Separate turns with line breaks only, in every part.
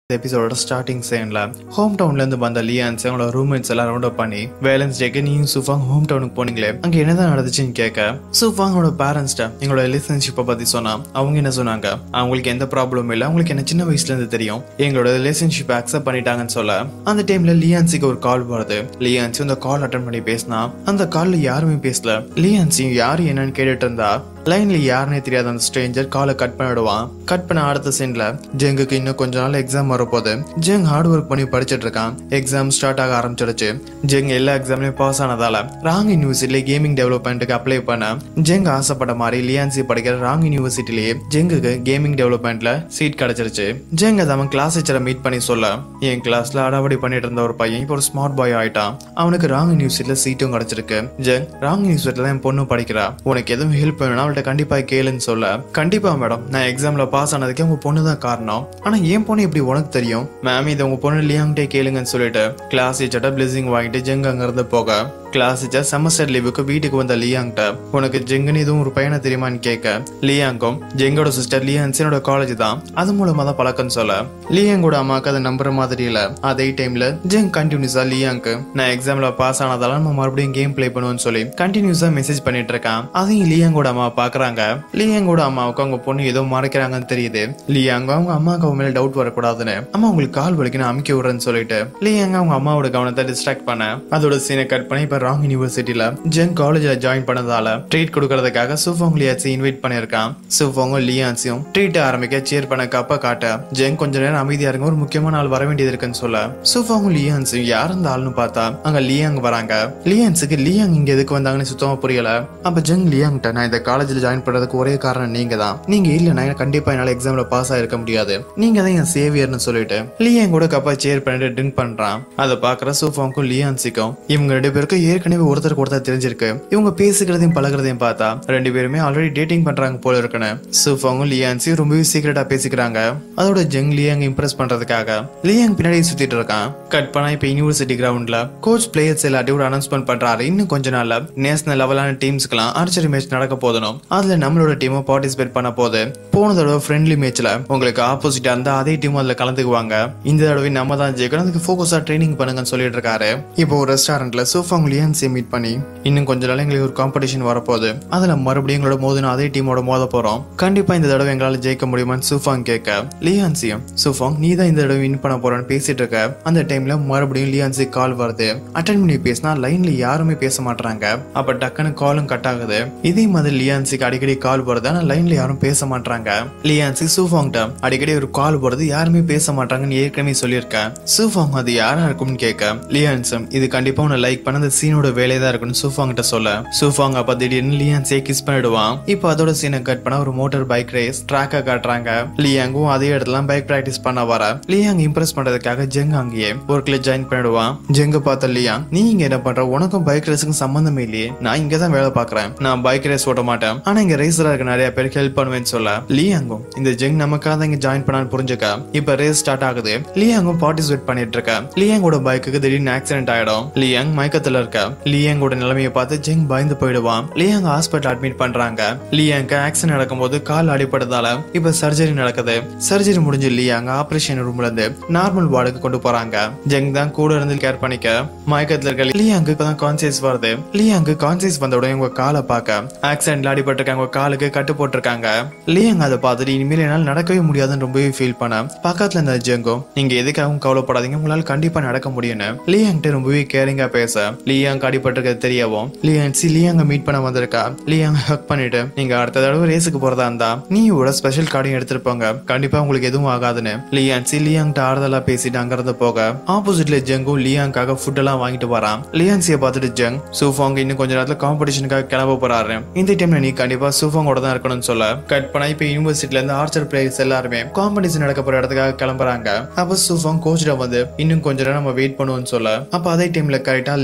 எபிசோட ஸ்டார்டிங் சீன்ல ஹோம் டவுன்ல இருந்து வந்த லியான்ஸ் அவங்களோட ரூம்மேட்ஸ் எல்லாம் ரவுண்ட் அப் பண்ணி வேலன்ஸ் டேக்கு நீயும் சுஃபாங் ஹோம் டவுனுக்கு போனீங்களே அங்க என்னதான் நடந்துச்சுன்னு கேட்க சுஃபாங்கோட பேரண்ட்ஸ்ட எங்களோட ரிலேஷன்ஷிப்பை பத்தி சொன்னா அவங்க என்ன சொன்னாங்க அவங்களுக்கு எந்த ப்ராப்ளமும் இல்லை அவங்களுக்கு என்ன சின்ன வயசுல இருந்து தெரியும் எங்களோட ரிலேஷன்ஷிப் அக்செப்ட் பண்ணிட்டாங்கன்னு சொல்ல அந்த டைம்ல லியான்ஸிக்கு ஒரு கால் வருது லியான்சி அந்த கால் அட்டன் பண்ணி பேசினா அந்த கால்ல யாருமே பேசல லியான்சியும் யாரு என்னன்னு கேட்டுட்டு இருந்தா லைன்ல யாருனே தெரியாத அந்த ஸ்ட்ரேஞ்சர் காலை கட் பண்ணிடுவான் கட் பண்ண அடுத்த சீன்ல ஜெங்குக்கு இன்னும் கொஞ்ச நாள் எக்ஸாம் வரப்போகுது ஜெங் ஹார்ட் ஒர்க் பண்ணி படிச்சிட்டு இருக்கான் எக்ஸாம் ஸ்டார்ட் ஆக ஆரம்பிச்சிடுச்சு ஜெங் எல்லா எக்ஸாம்லயும் பாஸ் ஆனதால ராங் யூனிவர்சிட்டியில கேமிங் டெவலப்மெண்ட்டுக்கு அப்ளை பண்ண ஜெங் ஆசைப்பட்ட மாதிரி லியான்சி படிக்கிற ராங் யூனிவர்சிட்டிலேயே ஜெங்குக்கு கேமிங் டெவலப்மெண்ட்ல சீட் கிடைச்சிருச்சு ஜெங் அதை அவன் கிளாஸ் டீச்சரை மீட் பண்ணி சொல்ல என் கிளாஸ்ல அடாவடி பண்ணிட்டு இருந்த ஒரு பையன் இப்போ ஒரு ஸ்மார்ட் பாய் ஆயிட்டான் அவனுக்கு ராங் யூனிவர்சிட்டியில சீட்டும் கிடைச்சிருக்கு ஜெங் ராங் யூனிவர்சிட்டியில என் பொண்ணு படிக்கிறா உனக்கு எதுவும் ஹெல்ப் வேணும்னா அவள்கிட்ட கண்டிப்பா கேளுன்னு சொல்ல கண்டிப்பா மேடம் நான் எக்ஸாம்ல பாஸ் ஆனதுக்கு உங்க பொண்ணு தான் காரணம் ஆனா என் பொண்ணு எப்படி உனக்கு தெரியும் மேம் இதை உங்க பொண்ணு லியாங்கிட்டே கேளுங்கன்னு சொல்லிட்டு கிளாஸ் டீச்சர்ட்ட பிளெஸிங் வாங்கிட்டு ஜெங் அங்க இருந்து போக கிளாஸ் டீச்சர் செமஸ்டர் லீவுக்கு வீட்டுக்கு வந்த லியாங்கிட்ட உனக்கு ஜெங்குன்னு இதுவும் ஒரு பையனை தெரியுமான்னு கேட்க லியாங்கும் ஜெங்கோட சிஸ்டர் லியான்ஸனோட காலேஜ் தான் அது மூலமா தான் பழக்கம்னு சொல்ல லியாங்கோட அம்மாக்கு அதை நம்புற மாதிரி இல்ல அதே டைம்ல ஜெங் கண்டினியூஸா லியாங்க்கு நான் எக்ஸாம்ல பாஸ் ஆனதால நம்ம மறுபடியும் கேம் ப்ளே பண்ணுவோம்னு சொல்லி கண்டினியூஸா மெசேஜ் பண்ணிட்டு இருக்கான் அதையும் லியாங்கோட அம்மா பாக்குறாங்க லியாங்கோட அம்மாவுக்கு அவங்க பொண்ணு ஏதோ மறைக்கிறாங்கன்னு தெரியுது லியாங்க அவங்க அம்மாவுக்கு அவங்க மேல டவுட் வரக்கூடாதுன்னு அம்மா உங்களுக்கு கால் வலிக்கு நான் அமுக்கி விடுறேன்னு சொல்லிட்டு லியாங்க அவங்க அம்மாவோட கவனத்தை டிஸ்ட்ராக்ட் பண்ண அதோட சீனை கட் பண்ணி இப்ப ராங் யூனிவர்சிட்டியில ஜெங் காலேஜ்ல ஜாயின் பண்ணதால ட்ரீட் கொடுக்கறதுக்காக சுஃபோங் லியாச்சி இன்வைட் பண்ணிருக்கான் சுஃபோங்கும் லியான்சியும் ட்ரீட் ஆரம்பிக்க சேர் பண்ண கப்ப காட்ட ஜெங் கொஞ்ச நேரம் அமைதியா இருங்க ஒரு முக்கியமான ஆள் வர வேண்டியது இருக்குன்னு சொல்ல சுஃபோங்கும் லியான்ஸும் யார் அந்த ஆள்னு பார்த்தா அங்க லியாங் வராங்க லியான்ஸுக்கு லியாங் இங்க எதுக்கு வந்தாங்கன்னு சுத்தமா புரியல அப்ப ஜெங் லியாங்கிட்ட நான் இந்த காலேஜ்ல ஜாயின் பண்றதுக்கு ஒரே காரணம் நீங்க தான் நீங்க இல்லைன்னா கண்டிப்பா என்னால எக்ஸாம்ல பாஸ் ஆயிருக்க முடியாது நீங்க தான் என் சேவியர்னு சொல்லிட்டு லியாங் கூட கப்பா சேர் பண்ணிட்டு ட்ரிங்க் பண்றான் அதை பாக்குற சூஃபாங்கும் லியான்சிக்கும் இவங்க ரெண்டு பேருக்கும் ஏற்கனவே ஒருத்தருக்கு ஒருத்தர் தெரிஞ்சிருக்கு இவங்க பேசுகிறதையும் பழகுறதையும் பார்த்தா ரெண்டு பேருமே ஆல்ரெடி டேட்டிங் பண்றாங்க போல இருக்குன்னு சூஃபாங்கும் லியான்சி ரொம்பவே சீக்கிரட்டா பேசிக்கிறாங்க அதோட ஜெங் லியாங் இம்ப்ரெஸ் பண்றதுக்காக லியாங் பின்னாடி சுத்திட்டு இருக்கான் கட் பண்ணா இப்ப யூனிவர்சிட்டி கிரவுண்ட்ல கோச் பிளேயர்ஸ் எல்லாத்தையும் ஒரு அனௌன்ஸ்மெண்ட் பண்றாரு இன்னும் கொஞ்ச நாள்ல நேஷனல் லெவலான டீம்ஸ்க்குலாம் ஆர்ச்சரி மேட்ச் நடக்க போதணும் அதுல நம்மளோட டீமும் பார்ட்டிசிபேட் பண்ண போகுது போன தடவை ஃப்ரெண்ட்லி மேட்ச்ல உங்களுக்கு ஆப்போசிட்டா இருந்தா அதே டீம் அதுல கலந்துக்குவாங்க இந்த தடவை நம்ம தான் ஜெயிக்கணும் அதுக்கு ஃபோக்கஸா ட்ரைனிங் பண்ணுங்கன்னு சொல்லிட்டு இருக்காரு இப்போ ஒரு ரெஸ்டாரண்ட்ல சோஃபாங் லியான்ஸை மீட் பண்ணி இன்னும் கொஞ்ச நாள் எங்களுக்கு ஒரு காம்படிஷன் வரப்போகுது அதுல மறுபடியும் எங்களோட மோதின அதே டீமோட மோத போறோம் கண்டிப்பா இந்த தடவை எங்களால ஜெயிக்க முடியுமான்னு சூஃபாங் கேட்க லியான்சியும் சூஃபாங் நீ தான் இந்த தடவை வின் பண்ண போறேன்னு பேசிட்டு இருக்க அந்த டைம்ல மறுபடியும் லியான்சி கால் வருது அட்டன் பண்ணி பேசினா லைன்ல யாருமே பேச மாட்டாங்க அப்ப டக்குன்னு காலும் கட் ஆகுது இதே மாதிரி லியான்சிக்கு அடிக்கடி கால் வருது ஆனா லைன்ல யாரும் பேச மாட்டாங்க லியான்சி சூஃபாங்ட்ட அடிக்கடி ஒரு கால் வருது யாருமே பேச மாட்டாங்கன்னு ஏற்கனவே சொல்லியிருக்கேன் சூஃபாங் அது யாரா இருக்கும்னு கேட்க லியான்சம் இது கண்டிப்பா உன்னை லைக் பண்ண அந்த சீனோட வேலையை தான் இருக்குன்னு சூஃபாங் கிட்ட சொல்ல சூஃபாங் அப்ப திடீர்னு லியான்சியை கிஸ் பண்ணிடுவான் இப்போ அதோட சீனை கட் பண்ண ஒரு மோட்டார் பைக் ரேஸ் ட்ராக்கை காட்டுறாங்க லியாங்கும் அதே இடத்துல பைக் பிராக்டிஸ் பண்ண வர லியாங் இம்ப்ரெஸ் பண்றதுக்காக ஜெங் அங்கேயே ஒர்க்ல ஜாயின் பண்ணிடுவான் ஜெங்க பார்த்த லியாங் நீ இங்க என்ன பண்ற உனக்கும் பைக் ரேஸுக்கும் சம்பந்தமே இல்லையே நான் இங்க தான் வேலை பாக்குறேன் நான் பைக் ரேஸ் ஓட்ட மாட்டேன் ஆனா இங்க ரேசரா இருக்க நிறைய பேருக்கு ஹெல்ப் பண்ணுவேன்னு சொல்ல லியாங்கும் இந்த ஜெங் நமக்காக தான் இங்க ஜாயின் பண்ணான்னு புரிஞ்சுக்க இப்ப ரேஸ் ஸ்டார்ட் ஆகுது லியாங்கும் பார்ட்டிசிபேட் பண்ணிட்டு இருக்க லியாங்கோட பைக்குக்கு திடீர்னு ஆக்சிடென்ட் ஆயிடும் லியாங் மயக்கத்துல இருக்க லியாங்கோட நிலைமையை பார்த்து ஜெங் பயந்து போயிடுவான் லியாங் ஹாஸ்பிட்டல் அட்மிட் பண்றாங்க லியாங்க ஆக்சிடென்ட் நடக்கும்போது கால் அடிபட்டதால இப்ப சர்ஜரி நடக்குது சர்ஜரி முடிஞ்சு லியாங்க ஆபரேஷன் ரூம்ல இருந்து நார்மல் வார்டுக்கு கொண்டு போறாங்க ஜெங் தான் கூட இருந்து கேர் பண்ணிக்க மயக்கத்துல இருக்க லியாங்கு இப்பதான் கான்சியஸ் வருது லியாங்கு கான்சியஸ் வந்த உடனே உங்க காலை பார்க்க ஆக்சிடென்ட்ல அடிபட்டிருக்காங்க உங்க காலுக்கு கட்டு போட்டிருக்காங்க லியாங் அதை பார்த்துட்டு இனிமேல் என்னால் நடக்கவே முடியாதுன்னு ரொம்பவே ஃபீல் பண்ண பக்கத்துல இருந்த ஜெங்கும் நீங்க எதுக்காகவும் கவலைப்படாதீங்க உங்களால கண்டிப்பா நடக்க முடியும்னு லியாங்கிட்ட ரொம்பவே கேரிங்கா பேச லியாங் அடிபட்டிருக்கிறது தெரியவும் லியாங் சி லியாங்க மீட் பண்ண வந்திருக்கா லியாங் ஹக் பண்ணிட்டு நீங்க அடுத்த தடவை ரேஸுக்கு போறதா இருந்தா நீயோட ஸ்பெஷல் கார்டையும் எடுத்துட்டு போங்க கண்டிப்பா உங்களுக்கு எதுவும் ஆகாதுன்னு லியான் சி லியாங்கிட்ட ஆறுதலா பேசிட்டு அங்கிருந்து போக ஆப்போசிட்ல ஜெங்கும் லியாங்காக ஃபுட் எல்லாம் வாங்கிட்டு வரான் லியான்சிய பார்த்துட்டு ஜெங் சூஃபாங் இன்னும் கொஞ்ச நேரத்துல காம்படிஷனுக்காக கிளம்ப போறாரு இந்த டைம்ல நீ கண்டிப்பா சூஃபாங்கோட தான் இருக்கணும்னு சொல்ல கட் பண்ணா இப்ப யூனிவர்சிட்டில இருந்து ஆர்ச்சர் பிளேயர்ஸ் எல்லாருமே காம்படிஷன் நடக்க போற இடத்துக்காக கிளம்புறாங்க அப்ப சூஃபாங் கோச்சிட வந்து இன்னும் கொஞ்ச நேரம் நம்ம வெயிட் பண்ணுவோம்னு சொல்ல அப்ப அதே டைம்ல கரெக்டா லியான்சியும்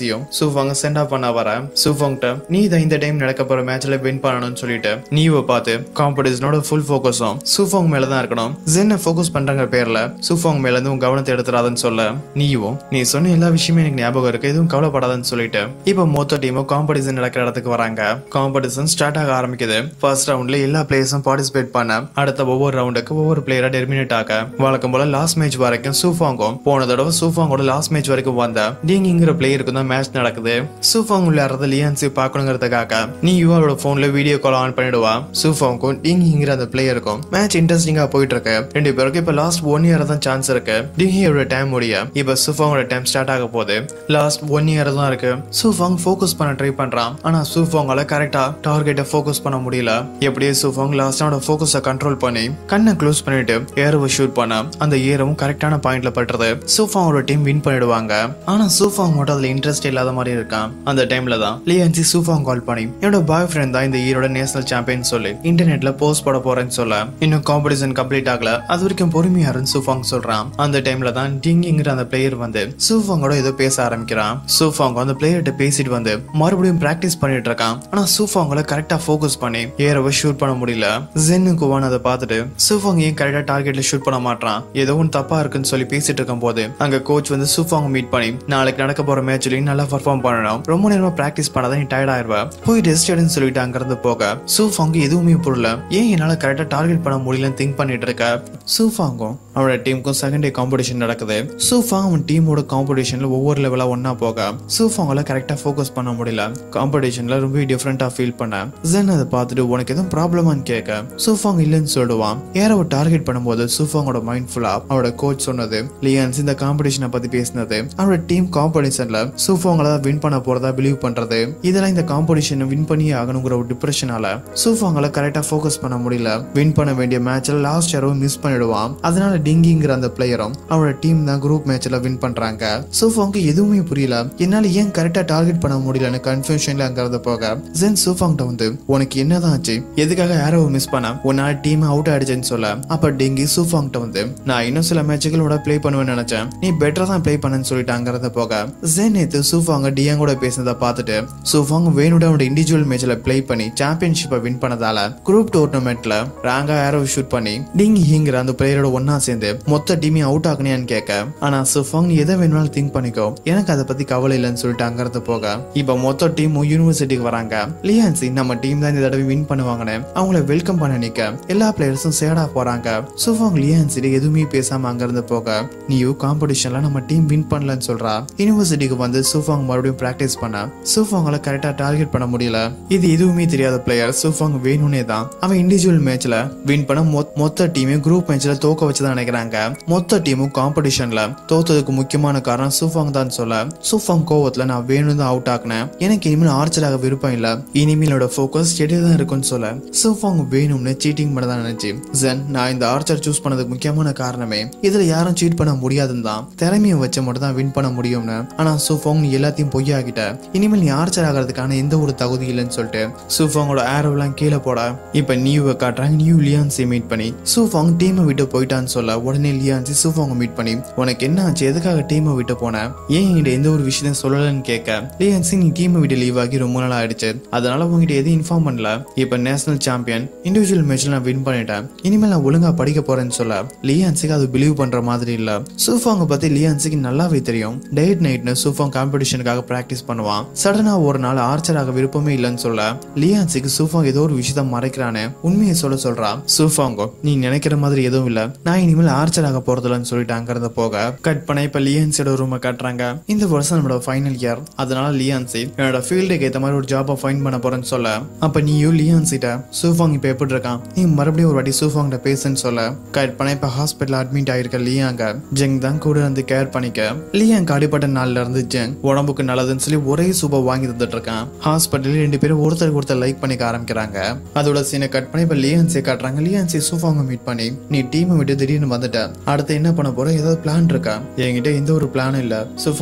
லியான்சியும் சூஃபாங்க சென்ட் ஆஃப் பண்ண வர சூஃபாங்கிட்ட நீ தான் இந்த டைம் நடக்க போற மேட்ச்ல வின் பண்ணணும்னு சொல்லிட்டு நீவை பார்த்து காம்படிஷனோட ஃபுல் ஃபோக்கஸும் சூஃபாங் மேல தான் இருக்கணும் ஜென்னை ஃபோக்கஸ் பண்றாங்க பேர்ல சூஃபாங் மேல இருந்து உன் கவனத்தை எடுத்துறாதன்னு சொல்ல நீயும் நீ சொன்ன எல்லா விஷயமே எனக்கு ஞாபகம் இருக்கு எதுவும் கவலைப்படாதன்னு சொல்லிட்டு இப்போ மொத்த டீமும் காம்படிஷன் நடக்கிற இடத்துக்கு வராங்க காம்படிஷன் ஸ்டார்ட் ஆக ஆரம்பிக்குது ஃபர்ஸ்ட் ரவுண்ட்ல எல்லா பிளேயர்ஸும் பார்ட்டிசிபேட் பண்ண அடுத்த ஒவ்வொரு ரவுண்டுக்கு ஒவ்வொரு பிளேயரா டெர்மினேட் ஆக வழக்கம் போல லாஸ்ட் மேட்ச் வரைக்கும் சூஃபாங்கும் போன தடவை சூஃபாங்கோட லாஸ்ட் மேட்ச் வரைக்கும் வந்த டிங்கிங்கிற பிளேயருக்கு தான் மேட்ச் நடக்குது சூஃபாங் விளையாடுறத லியான்சி பார்க்கணுங்கிறதுக்காக நீ அவரோட போன்ல வீடியோ கால் ஆன் பண்ணிடுவா சூஃபாங்கும் டிங்கிங்கிற அந்த பிளேயருக்கும் மேட்ச் இன்ட்ரெஸ்டிங்கா போயிட்டு இருக்கு ரெண்டு பேருக்கும் இப்ப லாஸ்ட் ஒன் இயர் தான் சான்ஸ் இருக்கு டிங்கியோட டைம் முடிய இப்ப சூஃபாங்கோட டைம் ஸ்டார்ட் ஆக போகுது லாஸ்ட் ஒன் இயர் தான் இருக்கு சூஃபாங் ஃபோக்கஸ் பண்ண ட்ரை பண்றான் ஆனா சூஃபாங்கால கரெக்டா டார்கெட்டை ஃபோக்கஸ் பண்ண முடியல எப்படியே சூஃபாங் லாஸ்டோட ஃபோக்கஸை கண்ட்ரோல் பண்ணி கண்ணை க்ளோஸ் பண்ணிட்டு ஏரவை ஷூட் பண்ண அந்த ஏரவும் கரெக்டான பாயிண்ட்ல பட்டுறது சூஃபாங்கோட டீம் வின் பண்ணிடுவாங்க ஆனா சூஃபாங் மட்டும் அதுல இன்ட்ரெஸ்ட் இல்லாத மாதிரி இருக்கான் அந்த டைம்ல தான் லியான்சி சூஃபாங் கால் பண்ணி என்னோட பாய் ஃப்ரெண்ட் தான் இந்த ஈரோட நேஷனல் சாம்பியன் சொல்லி இன்டர்நெட்ல போஸ்ட் போட போறேன்னு சொல்ல இன்னும் காம்படிஷன் கம்ப்ளீட் ஆகல அது வரைக்கும் பொறுமையா இருந்து சூஃபாங் சொல்றான் அந்த டைம்ல தான் டிங்கிங்கிற அந்த பிளேயர் வந்து சூஃபாங்கோட ஏதோ பேச ஆரம்பிக்கிறான் சூஃபாங் அந்த பிளேயர்கிட்ட பேசிட்டு வந்து மறுபடியும் பிராக்டிஸ் பண்ணிட்டு இருக்கான் ஆனா சூஃபாங்கோல கரெக்டா ஃபோக்கஸ் பண்ணி ஏரவை ஷூட் பண்ண முடியல ஜென்னு குவான் அதை பார்த்துட்டு சூஃபாங் ஏன் கரெக்டா டார்கெட்ல ஷூட் பண்ண மாட்டான் ஏதோ ஒன்று தப்பா இருக்குன்னு சொல்லி பேசிட்டு இருக்கும் போது அங்க கோச் வந்து சூஃபாங் மீட் பண்ணி நாளைக்கு நடக்க போற மேட்ச்லயும் நல்லா பர்ஃபார்ம் பண்ணணும் ரொம்ப நேரமா பிராக்டிஸ் பண்ணாதான் நீ டயர்ட் ஆயிருவ போய் ரெஸ்ட் எடுன்னு சொல்லிட்டு அங்கிருந்து போக சூஃபாங் எதுவுமே புரியல ஏன் என்னால கரெக்டா டார்கெட் பண்ண முடியலன்னு திங்க் பண்ணிட்டு இருக்க சூஃபாங்கும் அவனோட டீமுக்கும் செகண்ட் டே காம்படிஷன் நடக்குது சூஃபாங் அவன் டீமோட காம்படிஷன்ல ஒவ்வொரு லெவலா ஒன்னா போக சூஃபாங்கால கரெக்டா ஃபோக்கஸ் பண்ண முடியல காம்படிஷன்ல ரொம்ப டிஃப்ரெண்டா ஃபீல் பண்ண ஜென் அதை பார்த்துட்டு உனக்கு எதுவும் ப்ராப்ளமான்னு கேட்க சூஃபாங் இல்லைன்னு சொல்லுவான் ஏரவை டார்கெட் பண்ணும்போது சூஃபாங்கோட மைண்ட் ஃபுல்லா அவரோட கோச் சொன்னது லியான்ஸ் இந்த காம்படிஷனை பத்தி பேசினது அவரோட டீம் காம்படிஷன்ல சூஃபாங்கால தான் வின் பண்ண போறதா பிலீவ் பண்றது இதெல்லாம் இந்த காம்படிஷனை வின் பண்ணியே ஆகணுங்கிற ஒரு டிப்ரெஷனால சூஃபாங்கால கரெக்டா ஃபோக்கஸ் பண்ண முடியல வின் பண்ண வேண்டிய மேட்ச்ல லாஸ்ட் யாரும் மிஸ் பண்ணிடுவான் அதனால டிங்கிங்கிற அந்த பிளேயரும் அவரோட டீம் தான் குரூப் மேட்ச்ல வின் பண்றாங்க சூஃபாங்க்கு எதுவுமே புரியல என்னால ஏன் கரெக்டா டார்கெட் பண்ண முடியலன்னு கன்ஃபியூஷன்ல அங்கிறது போக ஜென் சூஃபாங்கிட்ட வந்து உனக்கு என்னதான் ஆச்சு எதுக்காக ஏரோவை மிஸ் பண்ண உன்னால டீம் அவுட் ஆயிடுச்சுன்னு சொல்ல அப்ப டிங்கி சூஃபாங்கிட்ட வந்து நான் இன்னும் சில மேட்சுகளோட ப்ளே பண்ணுவேன்னு நினைச்சேன் நீ பெட்டரா தான் ப்ளே பண்ணன்னு சொல்லிட்டு அங்கிறத போக ஜென் நேத்து சூஃபாங்க டியாங்கோட பேசினதை பார்த்துட்டு சூஃபாங் வேணுட அவனோட இண்டிவிஜுவல் மேட்ச்ல ப்ளே பண்ணி சாம்பியன்ஷிப்பை வின் பண்ணதால குரூப் டோர்னமெண்ட்ல ராங்கா ஏரோ ஷூட் பண்ணி டிங்கி ஹிங்கிற அந்த பிளேயரோட ஒன்னா சேர்ந்து மொத்த டீமையும் அவுட் ஆகணியான்னு கேட்க ஆனா சுஃபாங் நீ எதை வேணும்னாலும் திங்க் பண்ணிக்கோ எனக்கு அதை பத்தி கவலை இல்லைன்னு சொல்லிட்டு அங்கிருந்து போக இப்ப மொத்த டீமும் யூனிவர்சிட்டிக்கு வராங்க லியான்சி நம்ம டீம் தான் இந்த தடவை வின் பண்ணுவாங்கன்னு அவங்கள வெல்கம் பண்ண நிக்க எல்லா பிளேயர்ஸும் சேடா போறாங்க சுஃபாங் லியான்சி எதுவுமே பேசாம அங்கிருந்து போக நீயும் காம்படிஷன்ல நம்ம டீம் வின் பண்ணலன்னு சொல்றா யூனிவர்சிட்டிக்கு வந்து சுஃபாங் மறுபடியும் பிராக்டிஸ் பண்ண சுஃபாங்கால கரெக்டா டார்கெட் பண்ண முடியல இது எதுவுமே தெரியாத பிளேயர் சுஃபாங் வேணும்னே தான் அவன் இண்டிவிஜுவல் மேட்ச்ல வின் பண்ண மொ- மொத்த டீமையும் குரூப் மேட்ச்ல தோக்க வச்சுதான் நினைக்கிறாங்க மொத்த டீமும் காம்படிஷன்ல தோத்ததுக்கு முக்கியமான காரணம் சூஃபாங் தான் சொல்ல சூஃபாங் கோவத்துல நான் வேணும் தான் அவுட் ஆக்குனேன் எனக்கு இனிமேல் ஆர்ச்சராக விருப்பம் இல்ல இனிமேலோட ஃபோக்கஸ் ஸ்டெடியா தான் இருக்கும்னு சொல்ல சூஃபாங் வேணும்னு சீட்டிங் பண்ண தான் நினைச்சு ஜென் நான் இந்த ஆர்ச்சர் சூஸ் பண்ணதுக்கு முக்கியமான காரணமே இதுல யாரும் சீட் பண்ண முடியாதுன்னு தான் திறமையை வச்சு மட்டும் தான் வின் பண்ண முடியும்னு ஆனா சூஃபாங் நீ எல்லாத்தையும் பொய்யாக்கிட்ட இனிமேல் நீ ஆர்ச்சர் ஆகிறதுக்கான எந்த ஒரு தகுதி இல்லைன்னு சொல்லிட்டு சூஃபாங்கோட ஆரோவெல்லாம் கீழே போட இப்ப நியூவை காட்டுறாங்க நியூ லியான்ஸை மீட் பண்ணி சூஃபாங் டீமை விட்டு போயிட்டான்னு சொல்ல உடனே லியான்சி சூஃபாங்க மீட் பண்ணி உனக்கு என்ன ஆச்சு எதுக்காக டீமை விட்டு போன ஏன் என்கிட்ட எந்த ஒரு விஷயத்தையும் சொல்லலன்னு கேட்க லியான்சி நீ டீமை விட்டு லீவ் ஆகி ரொம்ப நாள் ஆயிடுச்சு அதனால உங்ககிட்ட எதையும் இன்ஃபார்ம் பண்ணல இப்ப நேஷனல் சாம்பியன் இண்டிவிஜுவல் மேட்ச்ல நான் வின் பண்ணிட்டேன் இனிமேல் நான் ஒழுங்கா படிக்க போறேன்னு சொல்ல லியான்சிக்கு அது பிலீவ் பண்ற மாதிரி இல்ல சூஃபாங்க பத்தி லியான்சிக்கு நல்லாவே தெரியும் டேட் நைட்னு சூஃபாங் காம்படிஷனுக்காக பிராக்டிஸ் பண்ணுவான் சடனா ஒரு நாள் ஆர்ச்சராக விருப்பமே இல்லைன்னு சொல்ல லியான்சிக்கு சூஃபாங் ஏதோ ஒரு விஷயத்த மறைக்கிறானே உண்மையை சொல்ல சொல்றா சூஃபாங்கோ நீ நினைக்கிற மாதிரி எதுவும் இல்ல நான் இனிமேல் ஆர்ச்சராக போறதில்லன்னு சொல்லிட்டு அங்கிருந்து போக கட் பண்ண இப்ப லியான்சியோட ரூமை காட்டுறாங்க இந்த வருஷம் நம்மளோட ஃபைனல் இயர் அதனால லியான்சி என்னோட ஃபீல்டுக்கு ஏத்த மாதிரி ஒரு ஜாபை ஃபைன் பண்ண போறேன்னு சொல்ல அப்ப நீயும் லியான்சிட்ட சூஃபாங் இப்ப எப்படி இருக்கான் நீ மறுபடியும் ஒரு வாட்டி சூஃபாங்கிட்ட பேசுன்னு சொல்ல கட் பண்ண இப்ப ஹாஸ்பிட்டல் அட்மிட் ஆயிருக்க லியாங்க ஜெங் தான் கூட இருந்து கேர் பண்ணிக்க லியாங்க அடிப்பட்ட நாள்ல இருந்து ஜெங் உடம்புக்கு நல்லதுன்னு சொல்லி ஒரே சூப்பர் வாங்கி தந்துட்டு இருக்கான் ஹாஸ்பிட்டல் ரெண்டு பேரும் ஒருத்தருக்கு ஒருத்தர் லைக் பண்ணிக்க ஆரம்பிக்கிறாங்க அதோட சீனை கட் பண்ணி இப்ப லியான்சி காட்டுறாங்க லியான்சி சூஃபாங்க மீட் பண்ணி நீ டீமை விட்டு திடீர்னு வந்துட்ட அடுத்து என்ன பண்ண போற ஏதாவது பிளான் இருக்கா என்கிட்ட எந்த ஒரு பிளானும் இல்ல சூஃபாங்க நீ கோச்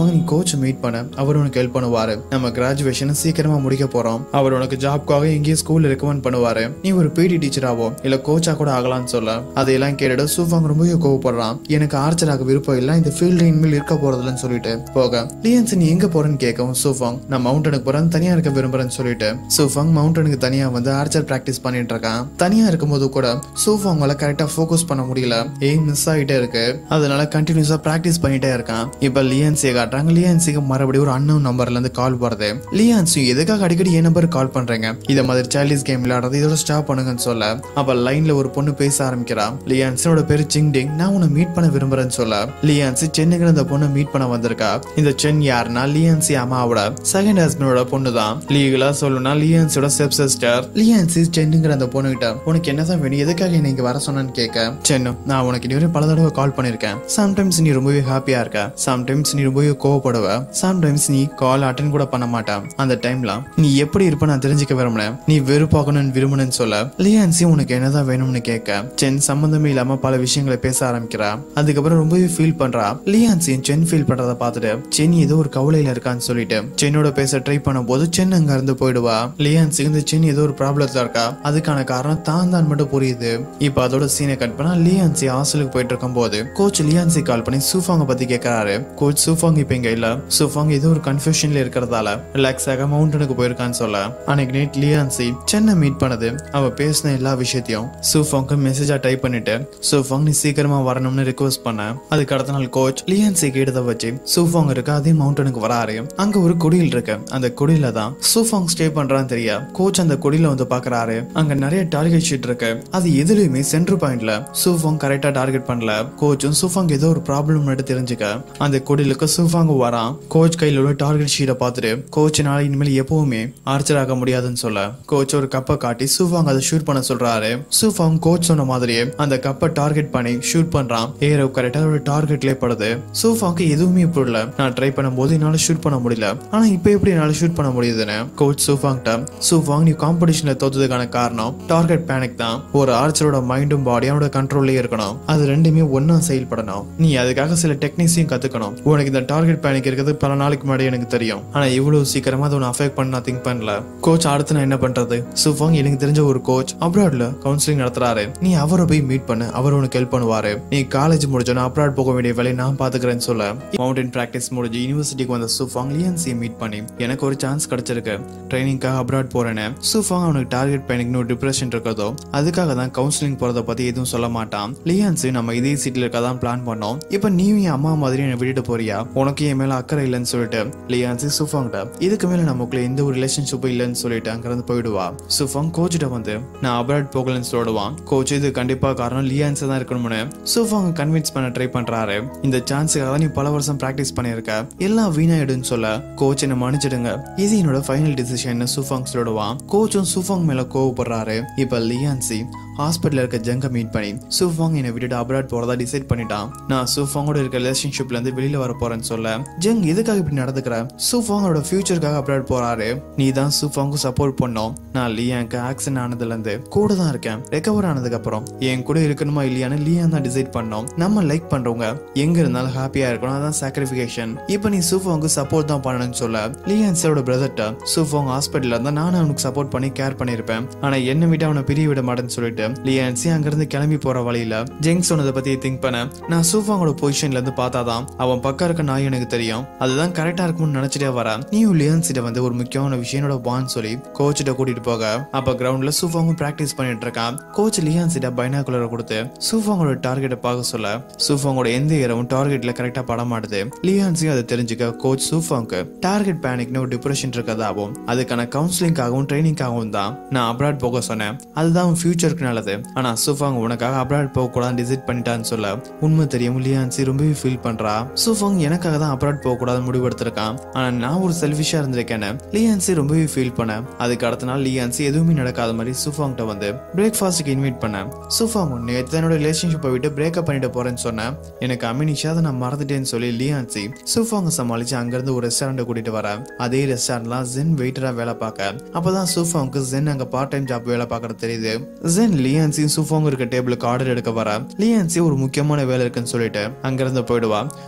கோச் மீட் பண்ண அவர் உனக்கு ஹெல்ப் பண்ணுவாரு நம்ம கிராஜுவேஷன் சீக்கிரமா முடிக்க போறோம் அவர் உனக்கு ஜாப்க்காக எங்கேயும் ஸ்கூல்ல ரெக்கமெண்ட் பண்ணுவாரு நீ ஒரு பிடி டீச்சராவோ இல்ல கோச்சா கூட ஆகலாம்னு சொல்ல அதையெல்லாம் கேட்டுட்டு சூஃபாங் ரொம்பவே கோவப்படுறான் எனக்கு ஆர்ச்சராக விருப்பம் இல்ல இந்த ஃபீல்டு இனிமேல் இருக்க போறதில்லன்னு சொல்லிட்டு போக லியன்ஸ் நீ எங்க போறேன்னு கேட்கவும் சூஃபாங் நான் மவுண்டனுக்கு போறேன் தனியா இருக்க விரும்புறேன்னு சொல்லிட்டு சூஃபாங் மவுண்டனுக்கு தனியா வந்து ஆர்ச்சர் பிராக்டிஸ் பண்ணிட்டு இருக்கான் தனியா இருக்கும்போது கூட சூஃபாங்கால கரெக்டா ஃபோக்கஸ் பண்ண முடியல எய்ம் மிஸ் ஆகிட்டே இருக்கு அதனால கண்டினியூஸா பிராக்டிஸ் பண்ணிட்டே இருக்கான் இப்ப லியான்சியை காட்டுறாங்க லியான்சிக்கு மறுபடியும் ஒரு அன்னோன் நம்பர்ல இருந்து கால் வருது லியான்சி எதுக்காக அடிக்கடி என் நம்பர் கால் பண்றீங்க இத மாதிரி சைல்டிஸ் கேம் விளையாடுறது இதோட ஸ்டாப் பண்ணுங்கன்னு சொல்ல அப்ப லைன்ல ஒரு பொண்ணு பேச ஆரம்பிக்கிறா லியான்சியோட பேரு சிங் டிங் நான் உன்னை மீட் பண்ண விரும்புறேன்னு சொல்ல லியான்சி சென்னுங்கிற அந்த பொண்ணை மீட் பண்ண வந்திருக்கா இந்த சென் யாருன்னா லியான்சி அம்மாவோட செகண்ட் ஹஸ்பண்டோட பொண்ணு தான் லீகலா சொல்லணும்னா லியான்சியோட ஸ்டெப் சிஸ்டர் லியான்சி சென்னுங்கிற அந்த பொண்ணு கிட்ட உனக்கு என்னதான் வேணும் எதுக்காக என்னை இங்க வர சொன்னேன்னு கேட்க சென்னு நான் உனக்கு இதுவரை பல தடவை கால் பண்ணிருக்கேன் சம்டைம்ஸ் நீ ரொம்பவே ஹாப்பியா இருக்க சம்டைம்ஸ் நீ ரொம்பவே கோவப்படுவ சம்டைம்ஸ் நீ கால் அட்டன் கூட பண்ண மாட்டேன் அந்த டைம்ல நீ எப்படி இருப்ப நான் தெரிஞ்சுக்க விரும்பினேன் நீ வெறுப்பாக்கணும்னு விரும்புனேன்னு சொல்ல லியான்சி உனக்கு என்னதான் வேணும்னு கேட்க சென் சம்பந்தமே இல்லாம பல விஷயங்களை பேச ஆரம்பிக்கிறா அதுக்கப்புறம் ரொம்பவே ஃபீல் பண்றா லியான்சி சென் ஃபீல் பண்றத பார்த்துட்டு சென் ஏதோ ஒரு கவலையில இருக்கான்னு சொல்லிட்டு சென்னோட பேச ட்ரை பண்ணும்போது சென் அங்க இருந்து போயிடுவா லியான்சிக்கு இந்த சென் ஏதோ ஒரு ப்ராப்ளத்துல இருக்கா அதுக்கான காரணம் தான் தான் மட்டும் புரியுது இப்ப அதோட சீனை கட் பண்ணா லியான்சி ஹாஸ்டலுக்கு போயிட்டு இருக்கும்போது கோச் லியான்சி கால் பண்ணி சூஃபாங்க பத்தி கேட்கறாரு கோச் சூஃபாங் இப்ப இங்க இல்ல சூஃபாங் ஏதோ ஒரு கன்ஃபியூஷன்ல இருக்கிறதால ரிலாக்ஸ் ஆக மவுண்டனுக்கு போயிருக்கான்னு சொல்ல அன்னைக்கு நைட் லியான்சி சென்னை மீட் பண்ணது அவ பேசின எல்லா விஷயத்தையும் சூஃபாங்க்கு மெசேஜா டைப் பண்ணிட்டு சூஃபாங் நீ சீக்கிரமா வரணும்னு ரிக்வஸ்ட் பண்ண அதுக்கு அடுத்த நாள் கோச் லியான்சி கேட்டதை வச்சு சூஃபாங் இருக்க அதே மவுண்டனுக்கு வராரு அங்க ஒரு குடியில் இருக்கு அந்த குடியில தான் சூஃபாங் ஸ்டே பண்றான்னு தெரிய கோச் அந்த குடியில வந்து பாக்குறாரு அங்க நிறைய டார்கெட் ஷீட் இருக்கு அது எதுலயுமே சென்டர் பாயிண்ட்ல சூஃபாங் கரெக்டா டார்கெட் பண்ணல கோச்சும் சூஃபாங் ஏதோ ஒரு ப்ராப்ளம் தெரிஞ்சுக்க அந்த குடிலுக்கு சூஃபாங் வரான் கோச் கையில உள்ள டார்கெட் ஷீட்டை பார்த்துட்டு கோச்சினால இனிமேல் எப்பவுமே ஆர்ச்சர் ஆக முடியாதுன்னு சொல்ல கோச் ஒரு கப்பை காட்டி சூஃபாங் அதை ஷூட் பண்ண சொல்றாரு சூஃபாங் கோச் சொன்ன மாதிரியே அந்த கப்பை டார்கெட் பண்ணி ஷூட் பண்றான் ஏரோ கரெக்டா ஒரு டார்கெட்லயே படுது சூஃபாங்க்கு எதுவுமே புரியல நான் ட்ரை பண்ணும்போது என்னால ஷூட் பண்ண முடியல ஆனா இப்போ எப்படி என்னால ஷூட் பண்ண முடியுதுன்னு கோச் சூஃபாங்ட்ட சூஃபாங் நீ காம்படிஷன்ல தோத்ததுக்கான காரணம் டார்கெட் பேனிக் தான் ஒரு ஆர்ச்சரோட மைண்டும் பாடி அவனோட கண்ட்ரோல்லே இருக்கணும் அது ரெண்டுமே ஒண்ணா செயல்படணும் நீ அதுக்காக சில டெக்னிக்ஸையும் கத்துக்கணும் உனக்கு இந்த டார்கெட் பேனிக் இருக்கிறது பல நாளைக்கு முன்னாடி எனக்கு தெரியும் ஆனா இவ்வளவு சீக்கிரமா அதை உன்னை அஃபெக்ட் பண்ண நான் திங்க் பண்ணல கோச் அடுத்து நான் என்ன பண்றது சூஃபாங் எனக்கு தெரிஞ்ச ஒரு கோச் அப்ராட்ல கவுன்சிலிங் நடத்துறாரு நீ அவரை போய் மீட் பண்ணு அவர் உனக்கு ஹெல்ப் பண்ணுவாரு நீ காலேஜ் முடிச்சோன்னா அப்ராட் போக வேண்டிய வேலையை நான் பாத்துக்கிறேன்னு சொல்ல மவுண்டன் பிராக்டிஸ் முடிஞ்சு யூனிவர்சிட்டிக்கு வந்த சூஃபாங் லியன்சியை மீட் பண்ணி எனக்கு ஒரு சான்ஸ் கிடைச்சிருக்கு ட்ரைனிங்காக அப்ராட் போறேன்னு சூஃபாங் அவனுக்கு டார்கெட் பேனிக்னு ஒரு டிப்ரெஷன் இருக்கிறதோ அதுக்காக தான் கவுன்சிலிங் போறத பத்தி எதுவும் சொல்ல மாட்டான் லியான்சி நம்ம இதே சீட்ல இருக்க தான் பிளான் பண்ணோம் இப்போ நீயும் என் அம்மா மாதிரி என்னை விட்டுட்டு போறியா உனக்கு என் மேல அக்கறை இல்லைன்னு சொல்லிட்டு லியான்சி சுஃபாங்கிட்ட இதுக்கு மேல நமக்குள்ள எந்த ஒரு ரிலேஷன்ஷிப்பும் இல்லைன்னு சொல்லிட்டு அங்கிருந்து போயிடுவா சுஃபாங் கோச்சிட்ட வந்து நான் அப்ராட் போகலன்னு சொல்லுவான் கோச் இது கண்டிப்பா காரணம் லியான்ஸ் தான் இருக்கணும்னு சுஃபாங் கன்வின்ஸ் பண்ண ட்ரை பண்றாரு இந்த சான்ஸுக்காக நீ பல வருஷம் பிராக்டிஸ் பண்ணியிருக்க எல்லாம் வீணாயிடுன்னு சொல்ல கோச் என்ன மன்னிச்சிடுங்க இது என்னோட ஃபைனல் டிசிஷன் சுஃபாங் சொல்லுவான் கோச்சும் சுஃபாங் மேல கோவப்படுறாரு இப்ப லியான்சி ஹாஸ்பிட்டல் இருக்க ஜங்க மீட் பண்ணி சூஃபாங் என்னை விட்டுட்டு அப்ராட் போறதா டிசைட் பண்ணிட்டான் நான் சூஃபாங்கோட இருக்க ரிலேஷன்ஷிப்ல இருந்து வெளியில வர போறேன்னு சொல்ல ஜங் எதுக்காக இப்படி நடந்துக்கிற சூஃபாங்கோட ஃபியூச்சருக்காக அப்ராட் போறாரு நீ தான் சூஃபாங்கு சப்போர்ட் பண்ணோம் நான் லியாங்க்கு ஆக்சிடென்ட் ஆனதுல இருந்து கூட தான் இருக்கேன் ரெக்கவர் ஆனதுக்கு அப்புறம் என் கூட இருக்கணுமா இல்லையான்னு லியான் தான் டிசைட் பண்ணோம் நம்ம லைக் பண்றவங்க எங்க இருந்தாலும் ஹாப்பியா இருக்கணும் அதான் சாக்ரிஃபிகேஷன் இப்போ நீ சூஃபாங்கு சப்போர்ட் தான் பண்ணணும்னு சொல்ல லியான்ஸோட பிரதர்ட்ட சூஃபாங் ஹாஸ்பிட்டல்ல இருந்தா நானும் அவனுக்கு சப்போர்ட் பண்ணி கேர் பண்ணிருப்பேன் ஆனா என்னை விட்டு அவனை பிரிய விட மாட்டேன்னு சொல்லிட்டு லியான்சி அங்கிருந்து கிளம்பி போற வழியில ஜெங் சொன்னதை பத்தி திங்க் பண்ண நான் சூஃபாங்கோட பொசிஷன்ல இருந்து பார்த்தாதான் அவன் பக்கம் இருக்க நாய் எனக்கு தெரியும் அதுதான் கரெக்டா இருக்கும்னு நினைச்சிட்டே வரேன் நீயும் லியான்சிட்ட வந்து ஒரு முக்கியமான விஷயம் என்னோட வான்னு சொல்லி கோச்சிட்ட கூட்டிட்டு போக அப்ப கிரவுண்ட்ல சூஃபாங்கும் பிராக்டிஸ் பண்ணிட்டு இருக்கான் கோச் லியான்சிட்ட பைனாகுலரை கொடுத்து சூஃபாங்கோட டார்கெட்டை பார்க்க சொல்ல சூஃபாங்கோட எந்த இரவும் டார்கெட்ல கரெக்டா பட மாட்டுது லியான்சியும் அதை தெரிஞ்சுக்க கோச் சூஃபாங்க்கு டார்கெட் பேனிக்னு ஒரு டிப்ரெஷன் இருக்கதாகவும் அதுக்கான கவுன்சிலிங்காகவும் ட்ரைனிங்காகவும் தான் நான் அப்ராட் போக சொன்னேன் அதுதான் உன் ஃபியூச்சருக்கு நல்லது ஆனா சூஃபாங் உனக்காக அப்ராட் போக கூடாது டிசைட் பண்ணிட்டான்னு சொல்ல உண்மை தெரியும் லியான்சி ரொம்பவே ஃபீல் பண்றா சூஃபாங் எனக்காக தான் அப்ராட் போக கூடாது முடிவெடுத்திருக்கான் ஆனா நான் ஒரு செல்ஃபிஷா இருந்திருக்கேன்னு லியான்சி ரொம்பவே ஃபீல் பண்ண அதுக்கு அடுத்த நாள் லியான்சி எதுவுமே நடக்காத மாதிரி சூஃபாங்கிட்ட வந்து பிரேக்ஃபாஸ்ட்டுக்கு இன்வைட் பண்ணேன் சூஃபாங் நேற்று என்னோட ரிலேஷன்ஷிப்பை விட்டு பிரேக்கப் பண்ணிட்டு போறேன்னு சொன்னேன் எனக்கு அமினிஷா அதை நான் மறந்துட்டேன்னு சொல்லி லியான்சி சூஃபாங்க சமாளிச்சு அங்கிருந்து ஒரு ரெஸ்டாரண்ட் கூட்டிட்டு வர அதே ரெஸ்டாரண்ட்லாம் ஜென் வெயிட்டரா வேலை பார்க்க அப்பதான் சூஃபாங்க்கு ஜென் அங்க பார்ட் டைம் ஜாப் வேலை பார்க்கறது தெரியுது ஜென் லியான்சி சூஃபாங் இருக்க டேபிளுக்கு ஆர்டர் எடுக்க வர லியான்சி ஒரு முக்கியமான வேலை இருக்குன்னு சொல்லிட்டு அங்கிருந்து போயிடுவா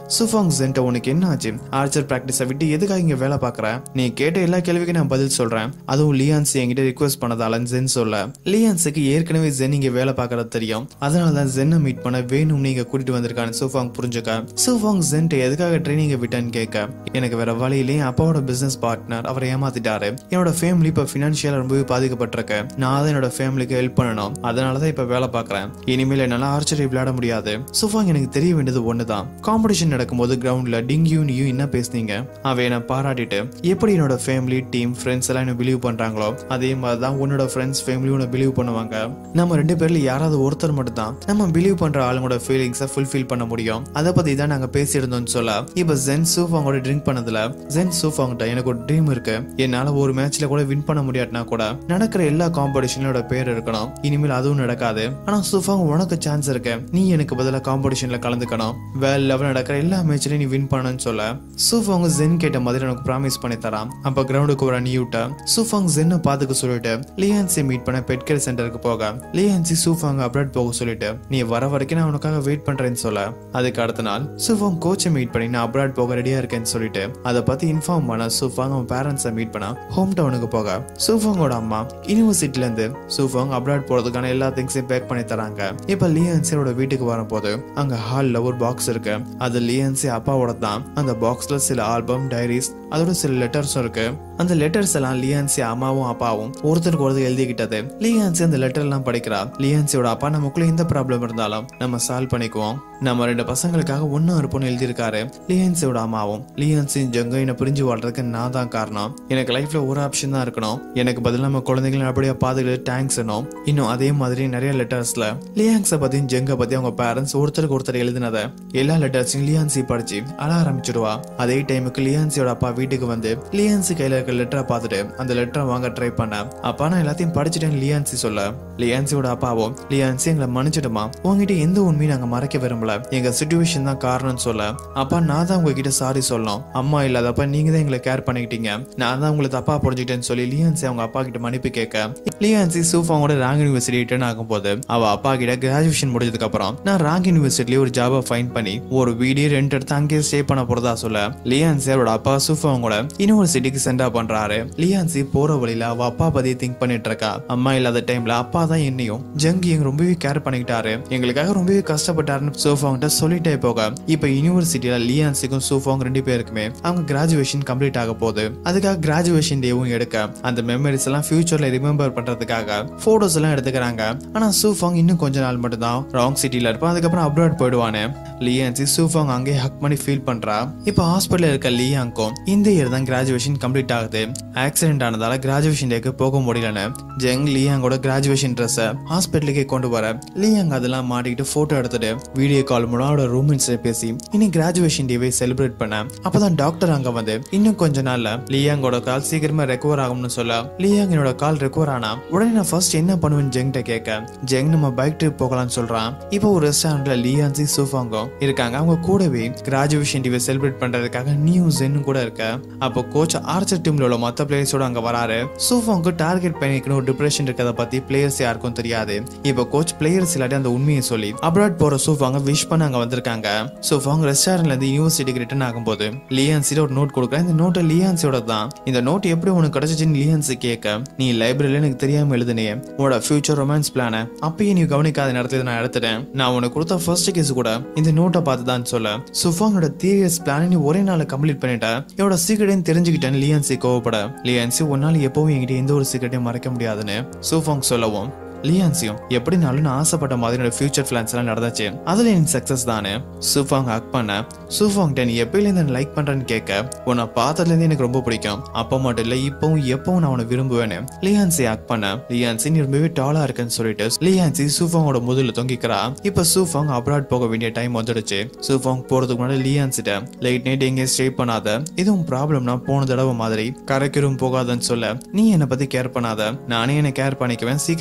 சுஃபாங் ஜென்ட்ட உனக்கு என்ன ஆச்சு ஆர்ச்சர் பிராக்டிஸை விட்டு எதுக்காக இங்க வேலை பார்க்கற நீ கேட்ட எல்லா கேள்விக்கும் நான் பதில் சொல்றேன் அதுவும் லியான்ஸ் என்கிட்ட ரிக்வஸ்ட் பண்ணதால ஜென் சொல்ல லியான்ஸுக்கு ஏற்கனவே ஜென் இங்க வேலை பார்க்கறது தெரியும் அதனால தான் ஜென்னை மீட் பண்ண வேணும் நீங்க கூட்டிட்டு வந்திருக்கான்னு சூஃபாங் புரிஞ்சுக்க சூஃபாங் ஜென்ட் எதுக்காக ட்ரைனிங் விட்டான்னு கேட்க எனக்கு வேற வழியிலேயே அப்பாவோட பிசினஸ் பார்ட்னர் அவரை ஏமாத்திட்டாரு என்னோட ஃபேமிலி இப்ப பினான்சியலா ரொம்பவே பாதிக்கப்பட்டிருக்கு நான் தான் என்னோட ஃபேமிலிக்கு ஹெல்ப் பண்ணணும் அதனாலதான் இப்ப வேலை பார்க்கறேன் இனிமேல் என்னால ஆர்ச்சரி விளையாட முடியாது சூஃபாங் எனக்கு தெரிய வேண்டியது ஒண்ணுதான் காம்படிஷன் நடக்கும்போது கிரவுண்ட்ல டிங்யூ நீயும் என்ன பேசுனீங்க அவ என்னை பாராட்டிட்டு எப்படி என்னோட ஃபேமிலி டீம் ஃப்ரெண்ட்ஸ் எல்லாம் என்ன பிலீவ் பண்றாங்களோ அதே மாதிரி தான் உன்னோட ஃப்ரெண்ட்ஸ் ஃபேமிலி உன்னை பிலீவ் பண்ணுவாங்க நம்ம ரெண்டு பேர்ல யாராவது ஒருத்தர் மட்டும் தான் நம்ம பிலீவ் பண்ற ஆளுங்களோட ஃபீலிங்ஸை ஃபுல்ஃபில் பண்ண முடியும் அதை பத்தி தான் நாங்க பேசியிருந்தோம்னு சொல்ல இப்ப ஜென் சூஃபாங்கோட ட்ரிங்க் பண்ணதுல ஜென் சூஃபாங்கிட்ட எனக்கு ஒரு ட்ரீம் இருக்கு என்னால ஒரு மேட்ச்ல கூட வின் பண்ண முடியாட்டினா கூட நடக்கிற எல்லா காம்படிஷனோட பேர் இருக்கணும் இனிமேல் அதுவும் நடக்காது ஆனா சூஃபாங் உனக்கு சான்ஸ் இருக்கு நீ எனக்கு பதிலா காம்படிஷன்ல கலந்துக்கணும் வேல் லெவல் நடக்கிற எல்லா மேட்ச்லயும் நீ வின் பண்ணணும்னு சொல்ல சூஃபாங் ஜென் கேட்ட மாதிரி எனக்கு ப்ராமிஸ் பண்ணி தரான் அப்ப கிரவுண்டுக்கு வர நியூட்ட சூஃபாங் ஜென்னை பாத்துக்க சொல்லிட்டு லியான்சி மீட் பண்ண பெட் கேர் சென்டருக்கு போக லியான்சி சூஃபாங்க அப்ராட் போக சொல்லிட்டு நீ வர வரைக்கும் நான் உனக்காக வெயிட் பண்றேன்னு சொல்ல அதுக்கு அடுத்த நாள் சூஃபாங் கோச்சை மீட் பண்ணி நான் அப்ராட் போக ரெடியா இருக்கேன்னு சொல்லிட்டு அதை பத்தி இன்ஃபார்ம் பண்ண சூஃபாங் அவன் பேரண்ட்ஸை மீட் பண்ண ஹோம் டவுனுக்கு போக சூஃபாங்கோட அம்மா யூனிவர்சிட்டில இருந்து சூஃபாங் அப்ராட் போறதுக்கான எல்லா திங்ஸையும் பேக் பண்ணி தராங்க இப்ப லியான்சியோட வீட்டுக்கு வரும்போது அங்க ஹால்ல ஒரு பாக்ஸ் இருக்கு அது லியான்சி அப்பாவோட தான் அந்த பாக்ஸ்ல சில ஆல்பம் டைரிஸ் அதோட சில லெட்டர்ஸும் இருக்கு அந்த லெட்டர்ஸ் எல்லாம் லியான்சி அம்மாவும் அப்பாவும் ஒருத்தருக்கு ஒருத்தர் எழுதிக்கிட்டது லியான்சி அந்த லெட்டர் எல்லாம் படிக்கிறா லியான்சியோட அப்பா நமக்குள்ள எந்த ப்ராப்ளம் இருந்தாலும் நம்ம சால்வ் பண்ணிக்குவோம் நம்ம ரெண்டு பசங்களுக்காக ஒன்னும் இருப்போம்னு எழுதியிருக்காரு லியான்சியோட அம்மாவும் லியான்சி ஜங்க என்னை பிரிஞ்சு வாழ்றதுக்கு நான் தான் காரணம் எனக்கு லைஃப்ல ஒரு ஆப்ஷன் தான் இருக்கணும் எனக்கு பதில் நம்ம குழந்தைகளை அப்படியே பாத்துக்கிட்டு தேங்க்ஸ் இன்னும் அதே மாதிரி நிறைய லெட்டர்ஸ்ல லியான்ஸை பத்தியும் ஜங்க பத்தி அவங்க பேரண்ட்ஸ் ஒருத்தருக்கு ஒருத்தர் எழுதினத எல்லா லெட்டர்ஸையும் லியான்சி படிச்சு அழ ஆரம்பிச்சிடுவா அதே டைமுக்கு லியான்சியோட அப்பா வீட்டுக்கு வந்து லியான்சி கையில இருக்க லெட்டரை பார்த்துட்டு அந்த லெட்டரை வாங்க ட்ரை பண்ண அப்பா நான் எல்லாத்தையும் படிச்சுட்டேன்னு லியான்சி சொல்ல லியான்சியோட அப்பாவும் லியான்சி எங்களை மன்னிச்சிடுமா உங்ககிட்ட எந்த உண்மையும் நாங்க மறைக்க விரும்பல எங்க சுச்சுவேஷன் தான் காரணம்னு சொல்ல அப்பா நான் தான் உங்ககிட்ட சாரி சொல்லணும் அம்மா இல்லாதப்ப நீங்க தான் எங்களை கேர் பண்ணிக்கிட்டீங்க நான் தான் உங்களை தப்பா புரிஞ்சுக்கிட்டேன்னு சொல்லி லியான்சி அவங்க அப்பா கிட்ட மன்னிப்பு கேட்க லியான்சி சூஃபாவோட ராங் யூனிவர்சிட்டி ரிட்டர்ன் ஆகும்போது அவ அப்பா கிட்ட கிராஜுவேஷன் முடிஞ்சதுக்கு அப்புறம் நான் ராங் யூனிவர்சிட்டில ஒரு ஜாபை ஃபைன் பண்ணி ஒரு வீடியோ ரெண்ட் எடுத்து அங்கேயே ஸ்டே பண்ண போறதா சொல்ல லியான்சி அவரோட அப்பா சூஃபாவோட யூனிவர்சிட்டிக்கு சென்டா பண்றாரு லியான்சி போற வழியில அவ அப்பா பத்தி திங்க் பண்ணிட்டு இருக்கா அம்மா இல்லாத டைம்ல அப்பா தான் என்னையும் ஜங்கியும் ரொம்பவே கேர் பண்ணிக்கிட்டாரு எங்களுக்காக ரொம்பவே கஷ்டப்பட்டாருன்னு சோஃபாங்கிட்ட சொல்லிட்டே போக இப்ப யூனிவர்சிட்டியில லியான்சிக்கும் சோஃபாங் ரெண்டு பேருக்குமே அவங்க கிராஜுவேஷன் கம்ப்ளீட் ஆக போகுது அதுக்காக கிராஜுவேஷன் டேவும் எடுக்க அந்த மெமரிஸ் எல்லாம் ஃபியூச்சர்ல ரிமெம்பர் பண்றதுக்காக போட்டோஸ் எல்லாம் எடுத்துக்கிறாங்க ஆனா சூஃபாங் இன்னும் கொஞ்ச நாள் மட்டும் தான் ராங் சிட்டில இருப்பான் அதுக்கப்புறம் அப்ராட் போயிடுவானு லியான்சி சூஃபாங் அங்கேயே ஹக் பண்ணி ஃபீல் பண்றா இப்ப ஹாஸ்பிட்டல் இருக்க லியாங்கும் இந்த இயர் தான் கிராஜுவேஷன் கம்ப்ளீட் ஆகுது ஆக்சிடென்ட் ஆனதால கிராஜுவேஷன் டேக்கு போக முடியலன்னு ஜெங் லியாங்கோட கிராஜுவேஷன் ட்ரெஸ்ஸை ஹாஸ்பிட்டலுக்கே கொண்டு வர லியாங் அதெல்லாம் மாட்டிக்கிட்டு போட்டோ எடுத்துட்டு வீடியோ கால் மூலம் அவரோட ரூம்மேட்ஸ் பேசி இன்னும் கிராஜுவேஷன் டேவை செலிப்ரேட் பண்ண அப்பதான் டாக்டர் அங்க வந்து இன்னும் கொஞ்ச நாள்ல லியாங்கோட கால் சீக்கிரமா ரெக்கவர் ஆகும்னு சொல்ல லியாங் என்னோட கால் ரெக்கவர் ஆனா உடனே நான் ஃபர்ஸ்ட் என்ன பண்ணுவேன்னு ஜெங்கிட்ட கேட்க ஜெங் நம்ம பைக் ட்ரிப் போகலாம்னு சொல்றான் இப்போ ஒரு ரெஸ்டாரண்ட்ல லியான்சி சூஃபாங்கும் இருக்காங்க அவங்க கூடவே கிராஜுவேஷன் டேவை செலிப்ரேட் பண்றதுக்காக நியூ ஜென்னு கூட இருக்க அப்போ கோச் ஆர்ச்சர் டீம்ல உள்ள மொத்த பிளேயர்ஸோட அங்க வராரு சூஃபாங்கு டார்கெட் பண்ணிக்கணும் ஒரு டிப்ரெஷன் இருக்கிறத பத்தி பிளேயர்ஸ் யாருக்கும் தெரியாது இப்போ கோச் பிளேயர்ஸ் இல்லாட்டி அந்த உண்மையை சொல்லி அப்ராட் போற சூஃபாங்க விஷ் பண்ண அங்க வந்திருக்காங்க சூஃபாங் ரெஸ்டாரண்ட்ல இருந்து யூனிவர்சிட்டிக்கு ரிட்டர்ன் ஆகும்போது லியான்சில ஒரு நோட் கொடுக்குறேன் இந்த நோட்டு லியான்சியோட தான் இந்த நோட் எப்படி உனக்கு கிடைச்சிச்சுன்னு லியான்சி கேட்க நீ லைப்ரரியில எனக்கு தெரியாம எழுதுனியே உன்னோட ஃபியூச்சர் ரொமான்ஸ் பிளான அப்பயே நீ கவனிக்காத நேரத்துல நான் எடுத்துட்டேன் நான் உனக்கு கொடுத்த ஃபர்ஸ்ட் கேஸ் கூட இந்த நோட்டை பார்த்து தான் சொல்ல சுஃபாங்கோட தீரியஸ் பிளான நீ ஒரே நாள் கம்ப்ளீட் பண்ணிட்ட என்னோட சீக்கிரட்டையும் தெரிஞ்சுக்கிட்டேன்னு லியான்சி கோவப்பட லியான்சி உன்னால எப்பவும் என்கிட்ட எந்த ஒரு சீக்கிரட்டையும் மறைக்க முடியாதுன்னு சுஃபாங் சொல்லவும் லியான்சியும் எப்படினாலும் நான் ஆசைப்பட்ட மாதிரி என்னோட ஃபியூச்சர் பிளான்ஸ் எல்லாம் நடந்துச்சு அதுல என் சக்சஸ் தானே சூஃபாங் ஹக் பண்ண சூஃபாங் நீ எப்பயிலேருந்து என்ன லைக் பண்றேன்னு கேட்க உன்னை பார்த்ததுல இருந்து எனக்கு ரொம்ப பிடிக்கும் அப்போ மட்டும் இல்ல இப்பவும் எப்பவும் நான் உன்னை விரும்புவேன்னு லியான்சி ஹக் பண்ண லியான்சி நீ ரொம்பவே டாலா இருக்கேன்னு சொல்லிட்டு லியான்சி சூஃபாங்கோட முதல்ல தொங்கிக்கிறா இப்ப சூஃபாங் அப்ராட் போக வேண்டிய டைம் வந்துடுச்சு சூஃபாங் போறதுக்கு முன்னாடி லியான்சிட்ட லைட் நைட் எங்கேயும் ஸ்டே பண்ணாத இதுவும் ப்ராப்ளம்னா போன தடவை மாதிரி கரைக்கரும் போகாதன்னு சொல்ல நீ என்னை பத்தி கேர் பண்ணாத நானே என்ன கேர் பண்ணிக்குவேன் சீக்கிரமா ஒரு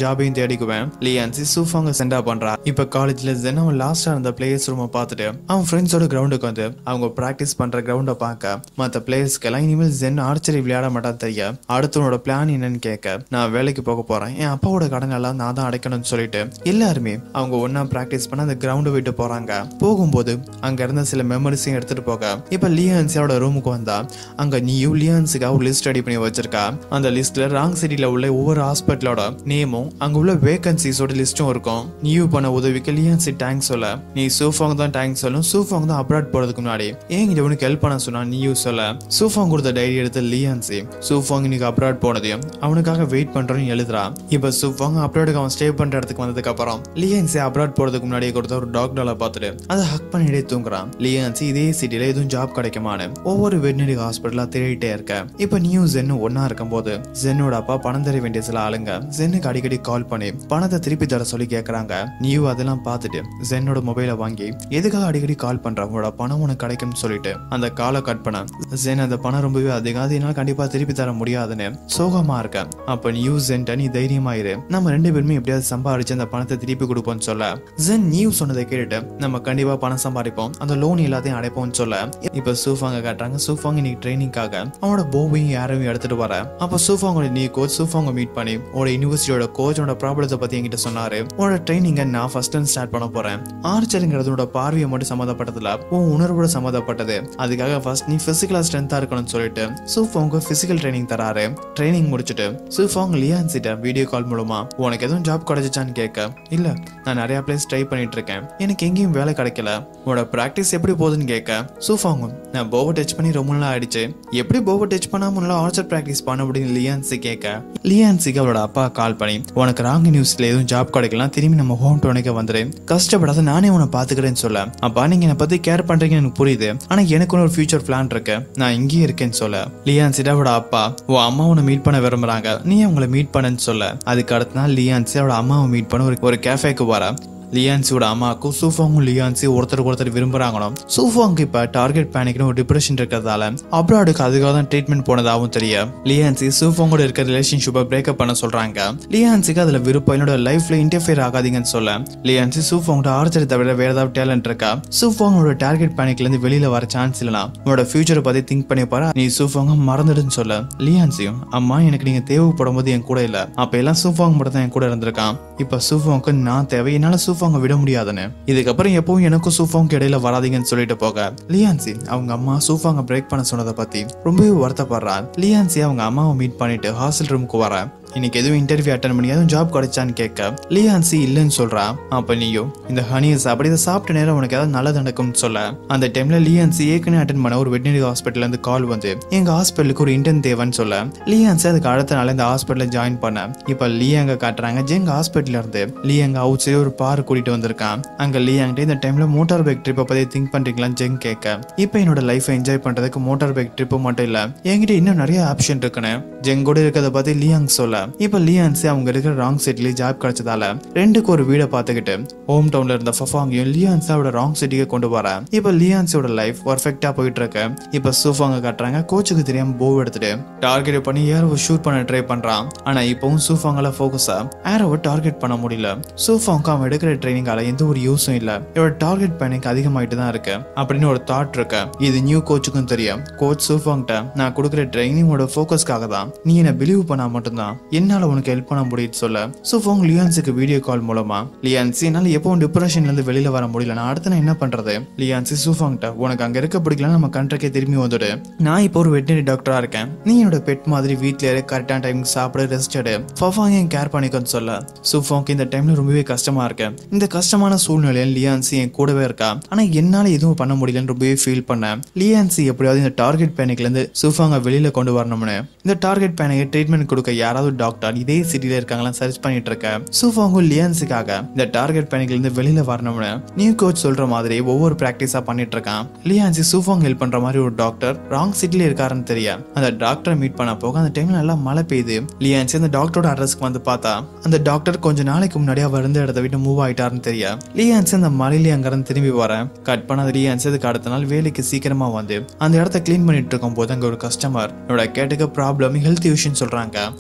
ஜாபையும் தேடிக்குவேன் லியான்சி சூஃபாங்க சென்டா பண்றா இப்ப காலேஜ்ல ஜென் அவன் லாஸ்டா இருந்த பிளேயர்ஸ் ரூமை பார்த்துட்டு அவன் ஃப்ரெண்ட்ஸோட கிரவுண்டுக்கு வந்து அவங்க பிராக்டிஸ் பண்ற கிரவுண்டை பார்க்க மத்த பிளேயர்ஸ்க்கு எல்லாம் இனிமேல் ஜென் ஆர்ச்சரி விளையாட மாட்டான் தெரிய அடுத்தவனோட பிளான் என்னன்னு கேட்க நான் வேலைக்கு போக போறேன் என் அப்பாவோட கடன் எல்லாம் நான் தான் அடைக்கணும்னு சொல்லிட்டு எல்லாருமே அவங்க ஒன்னா பிராக்டிஸ் பண்ண அந்த கிரவுண்டை விட்டு போறாங்க போகும்போது அங்க இருந்த சில மெமரிஸையும் எடுத்துட்டு போக இப்ப லியான்சியோட ரூமுக்கு வந்தா அங்க நீயும் லியான்ஸுக்காக ஒரு லிஸ்ட் ரெடி பண்ணி வச்சிருக்கா அந்த லிஸ்ட்ல ராங் சிட்டில உள்ள ஒவ்வொரு ஹாஸ்பிட்டலோட நேமும் அங்க உள்ள வேகன்சிஸோட லிஸ்டும் இருக்கும் நீயும் பண்ண உதவிக்கு லியான்சி தேங்க்ஸ் சொல்ல நீ சூஃபாங் தான் தேங்க்ஸ் சொல்லும் சூஃபாங் தான் அப்ராட் போறதுக்கு முன்னாடி ஏங்கிட்ட உனக்கு ஹெல்ப் பண்ண சொன்னா நீயும் சொல்ல சூஃபாங் கொடுத்த டைரி எடுத்த லியான்சி சூஃபாங் இன்னைக்கு அப்ராட் போனதையும் அவனுக்காக வெயிட் பண்றேன்னு எழுதுறா இப்ப சூஃபாங் அப்ராடுக்கு அவன் ஸ்டே பண்ற இடத்துக்கு வந்ததுக்கு அப்புறம் லியான்சி அப்ராட் போறதுக்கு முன்னாடியே கொடுத்த ஒரு டாக்டரை பார்த்துட்டு அதை ஹக் பண்ணிட்டே தூங்குறான் லியான்சி இதே சிட்டில எதுவும் ஜாப் கிடைக்குமான்னு ஒவ்வொரு வெட்டினரி ஹாஸ்பிட்டலா தேடிட்டே இருக்க இப்ப நீயும் ஜென்னும் ஒன்னா இருக்கும்போது ஜென்னோட அப்பா பணம் தர வேண்டிய சில ஆளுங்க ஜென்னுக்கு அடிக்கடி கால் பண்ணி பணத்தை திருப்பி தர சொல்லி கேக்குறாங்க நீயும் அதெல்லாம் பார்த்துட்டு ஜென்னோட மொபைலை வாங்கி எதுக்காக அடிக்கடி கால் பண்ற உங்களோட பணம் உனக்கு கிடைக்கும்னு சொல்லிட்டு அந்த காலை கட் பண்ண ஜென் அந்த பணம் ரொம்பவே அதிகம் அது என்னால கண்டிப்பா திருப்பி தர முடியாதுன்னு சோகமா இருக்க அப்ப நியூ ஜென்ட்ட நீ தைரியமா இரு நம்ம ரெண்டு பேருமே எப்படியாவது சம்பாதிச்சு அந்த பணத்தை திருப்பி கொடுப்போம்னு சொல்ல ஜென் நியூ சொன்னதை கேட்டுட்டு நம்ம கண்டிப்பா பணம் சம்பாதிப்போம் அந்த லோன் எல்லாத்தையும் அடைப்போம்னு சொல்ல இப்ப சூஃபாங்க காட்டுறாங்க சூஃபாங் இன்னைக்கு ட்ரைனிங்காக அவனோட போவையும் யாரையும் எடுத்துட்டு வர அப்ப சூஃபாங்கோட நீ கோச் சூஃபாங்க மீட் பண்ணி உன்னோட யூனிவர்சிட்டியோட கோச்சோட ப்ராப்ளத்தை பத்தி என்கிட்ட சொன்னாரு உன்னோட ட்ரைனிங்கை நான் ஃபர்ஸ்ட் டைம் ஸ்டார்ட் பண்ண போறேன் ஆர்ச்சருங்கிறதோட பார்வையை மட்டும் சம்மந்தப்பட்டதுல உன் உணர்வோட சம்மந்தப்பட்டது அதுக்காக ஃபர்ஸ்ட் நீ பிசிக்கலா ஸ்ட்ரென்த்தா இருக்கணும்னு சொல்லிட்டு சூஃபாங்க பிசிக்கல் ட்ரைனிங் தராரு ட்ரைனிங் முடிச்சுட்டு சூஃபாங் லியான்சிட்ட வீடியோ கால் மூலமா உனக்கு எதுவும் ஜாப் கிடைச்சிச்சான்னு கேட்க இல்ல நான் நிறைய பிளேஸ் ட்ரை பண்ணிட்டு இருக்கேன் எனக்கு எங்கேயும் வேலை கிடைக்கல உன்னோட பிராக்டிஸ் எப்படி போகுதுன்னு கேட்க சூஃபாங்கும் நான் போவை டச் பண்ணி ரொம்ப நாள் ஆயிடுச்சு எப்படி போவை டச் பண்ணாம உன்னால ஆர்ச்சர் பிராக்டிஸ் பண்ண முடியும் லியான்சி கேட்க லியான்சிக்கு அவளோட அப்பா கால் பண்ணி உனக்கு ராங் நியூஸ்ல எதுவும் ஜாப் கிடைக்கலாம் திரும்பி நம்ம ஹோம் டவுனுக்கு வந்துரு கஷ்டப்படாத நானே உன்னை பாத்துக்கிறேன்னு சொல்ல அப்பா நீங்க என்னை பத்தி கேர் பண்றீங்கன்னு எனக்கு புரியுது ஆனா எனக்கு ஒரு ஃபியூச்சர் பிளான் இருக்கு நான் இங்கேயே இருக்கேன்னு சொல்ல லியான்சிட்ட அவளோட அப்பா உன் அம்மா உன்னை மீட் பண்ண விரும்புறாங்க நீ அவங்கள மீட் பண்ணன்னு சொல்ல அதுக்கு அடுத்த நாள் லியான்சி அவளோட அம்மாவை மீட் பண்ண ஒரு ஒரு கேஃபேக்கு வர லியான்சியோட அம்மாவுக்கும் சூஃபாங்கும் லியான்சி ஒருத்தருக்கு ஒருத்தர் விரும்புறாங்களோ சூஃபாங்க்கு இப்ப டார்கெட் பேனிக்னு ஒரு டிப்ரெஷன் இருக்கிறதால அப்ராடுக்கு அதுக்காக தான் ட்ரீட்மெண்ட் போனதாகவும் தெரிய லியான்சி சூஃபாங்கோட இருக்க ரிலேஷன்ஷிப்பை பிரேக்கப் பண்ண சொல்றாங்க லியான்சிக்கு அதுல விருப்பம் என்னோட லைஃப்ல இன்டர்ஃபியர் ஆகாதீங்கன்னு சொல்ல லியான்சி சூஃபாங்கோட ஆர்ச்சரி தவிர வேற ஏதாவது டேலண்ட் இருக்கா சூஃபாங்கோட டார்கெட் பேனிக்ல இருந்து வெளியில வர சான்ஸ் இல்லனா உன்னோட ஃபியூச்சரை பத்தி திங்க் பண்ணி பாரு நீ சூஃபாங்க மறந்துடுன்னு சொல்ல லியான்சியும் அம்மா எனக்கு நீங்க தேவைப்படும் போது என் கூட இல்ல அப்ப எல்லாம் சூஃபாங் மட்டும் தான் என் கூட இருந்திருக்கான் இப்ப சூஃபாங்க்கு நான் தேவை என்னால சூஃபாங்க விட முடியாதுன்னு இதுக்கப்புறம் எப்பவும் எனக்கும் சூஃபாங்க்கு இடையில வராதீங்கன்னு சொல்லிட்டு போக லியான்சி அவங்க அம்மா சூஃபாங்க பிரேக் பண்ண சொன்னதை பத்தி ரொம்பவே வருத்தப்படுறா லியான்சி அவங்க அம்மாவை மீட் பண்ணிட்டு ஹாஸ்டல் ரூமுக்கு வர இன்னைக்கு எதுவும் இன்டர்வியூ அட்டன் பண்ணி எதுவும் ஜாப் கிடைச்சான்னு கேட்க லியான்சி இல்லைன்னு சொல்றா அப்ப நீயோ இந்த ஹனியை சாப்பிட இதை சாப்பிட்ட நேரம் உனக்கு ஏதாவது நல்லது நடக்கும்னு சொல்ல அந்த டைம்ல லியான்சி ஏற்கனவே அட்டன் பண்ண ஒரு வெட்டினரி ஹாஸ்பிட்டல்ல இருந்து கால் வந்து எங்க ஹாஸ்பிட்டலுக்கு ஒரு இன்டர்ன் தேவைன்னு சொல்ல லியான்சி அதுக்கு அடுத்த நாள் இந்த ஹாஸ்பிட்டல்ல ஜாயின் பண்ண இப்ப லியாங்க காட்டுறாங்க ஜெங்க ஹாஸ்பிட்டல்ல இருந்து லியாங்க அவுட் சைடு ஒரு பார் கூட்டிட்டு வந்திருக்கான் அங்க லியாங்கிட்ட இந்த டைம்ல மோட்டார் பைக் ட்ரிப்பை பத்தி திங்க் பண்றீங்களான்னு ஜெங் கேட்க இப்ப என்னோட லைஃபை என்ஜாய் பண்றதுக்கு மோட்டார் பைக் ட்ரிப் மட்டும் இல்ல என்கிட்ட இன்னும் நிறைய ஆப்ஷன் இருக்குன்னு ஜெங் கூட இருக்கிறத பத்தி லியாங் சொல்ல இப்ப லியான்சி அவங்க இருக்கிற ராங் சிட்டில ஜாப் கிடைச்சதால ரெண்டுக்கு ஒரு வீடை பார்த்துக்கிட்டு ஹோம் டவுன்ல இருந்த ஃபஃபாங்கையும் லியான்ஸாவோட ராங் சிட்டிக்கு கொண்டு வர இப்ப லியான்ஸோட லைஃப் பர்ஃபெக்டா போயிட்டு இருக்கு இப்ப சூஃபாங்க காட்டுறாங்க கோச்சுக்கு தெரியாம போவ் எடுத்துட்டு டார்கெட் பண்ணி ஏரோவை ஷூட் பண்ண ட்ரை பண்றான் ஆனா இப்பவும் சூஃபாங்கால ஃபோக்கஸா ஏரோவை டார்கெட் பண்ண முடியல சூஃபாங்க அவன் எடுக்கிற ட்ரைனிங்கால எந்த ஒரு யூஸும் இல்ல இவரோட டார்கெட் பேனிக் அதிகமாயிட்டு தான் இருக்கு அப்படின்னு ஒரு தாட் இருக்கு இது நியூ கோச்சுக்கும் தெரியும் கோச் சூஃபாங்கிட்ட நான் கொடுக்குற ட்ரைனிங்கோட ஃபோக்கஸ்க்காக தான் நீ என்ன பிலீவ் பண்ணா மட்டும்தான் என்னால உனக்கு ஹெல்ப் பண்ண முடியுது சொல்ல சூஃபாங் லியான்ஸுக்கு வீடியோ கால் மூலமா லியான்சி என்னால எப்பவும் டிப்ரெஷன்ல இருந்து வெளியில வர முடியல நான் அடுத்து நான் என்ன பண்றது லியான்சி சூஃபாங்கிட்ட உனக்கு அங்க இருக்க பிடிக்கல நம்ம கண்ட்ரிக்கே திரும்பி வந்துடு நான் இப்போ ஒரு வெட்டினரி டாக்டரா இருக்கேன் நீ என்னோட பெட் மாதிரி வீட்ல இரு கரெக்டான டைமுக்கு சாப்பிட ரெஸ்ட் எடு ஃபஃபாங் என் கேர் பண்ணிக்கோன்னு சொல்ல சூஃபாங்க்கு இந்த டைம்ல ரொம்பவே கஷ்டமா இருக்கு இந்த கஷ்டமான சூழ்நிலையில் லியான்சி என் கூடவே இருக்கா ஆனா என்னால எதுவும் பண்ண முடியலன்னு ரொம்பவே ஃபீல் பண்ணேன் லியான்சி எப்படியாவது இந்த டார்கெட் பேனிக்ல இருந்து சூஃபாங்க வெளியில கொண்டு வரணும்னு இந்த டார்கெட் பேனுக்கு ட்ரீட்மெண்ட் கொடுக்க யாராவது டாக்டர் இதே சிட்டில இருக்காங்களா சர்ச் பண்ணிட்டு இருக்கேன் சூஃபாங்கும் லியான்ஸுக்காக இந்த டார்கெட் பேனிக்ல இருந்து வெளியில வரணும்னு நியூ கோச் சொல்ற மாதிரி ஒவ்வொரு பிராக்டிஸா பண்ணிட்டு இருக்கான் லியான்சி சூஃபாங் ஹெல்ப் பண்ற மாதிரி ஒரு டாக்டர் ராங் சிட்டில இருக்காருன்னு தெரிய அந்த டாக்டரை மீட் பண்ண போக அந்த டைம்ல நல்லா மழை பெய்யுது லியான்சி அந்த டாக்டரோட அட்ரஸ்க்கு வந்து பார்த்தா அந்த டாக்டர் கொஞ்ச நாளைக்கு முன்னாடி அவர் இருந்த இடத்த விட்டு மூவ் ஆயிட்டாருன்னு தெரிய லியான்சி அந்த மலையில அங்கிருந்து திரும்பி வர கட் பண்ணாத லியான்சி அதுக்கு அடுத்த நாள் வேலைக்கு சீக்கிரமா வந்து அந்த இடத்த க்ளீன் பண்ணிட்டு இருக்கும் போது அங்க ஒரு கஸ்டமர் என்னோட கேட்டுக்க ப்ராப்ளம் ஹெல்த் இஷ்யூன்னு சொல்றாங்க லியான்ஸ்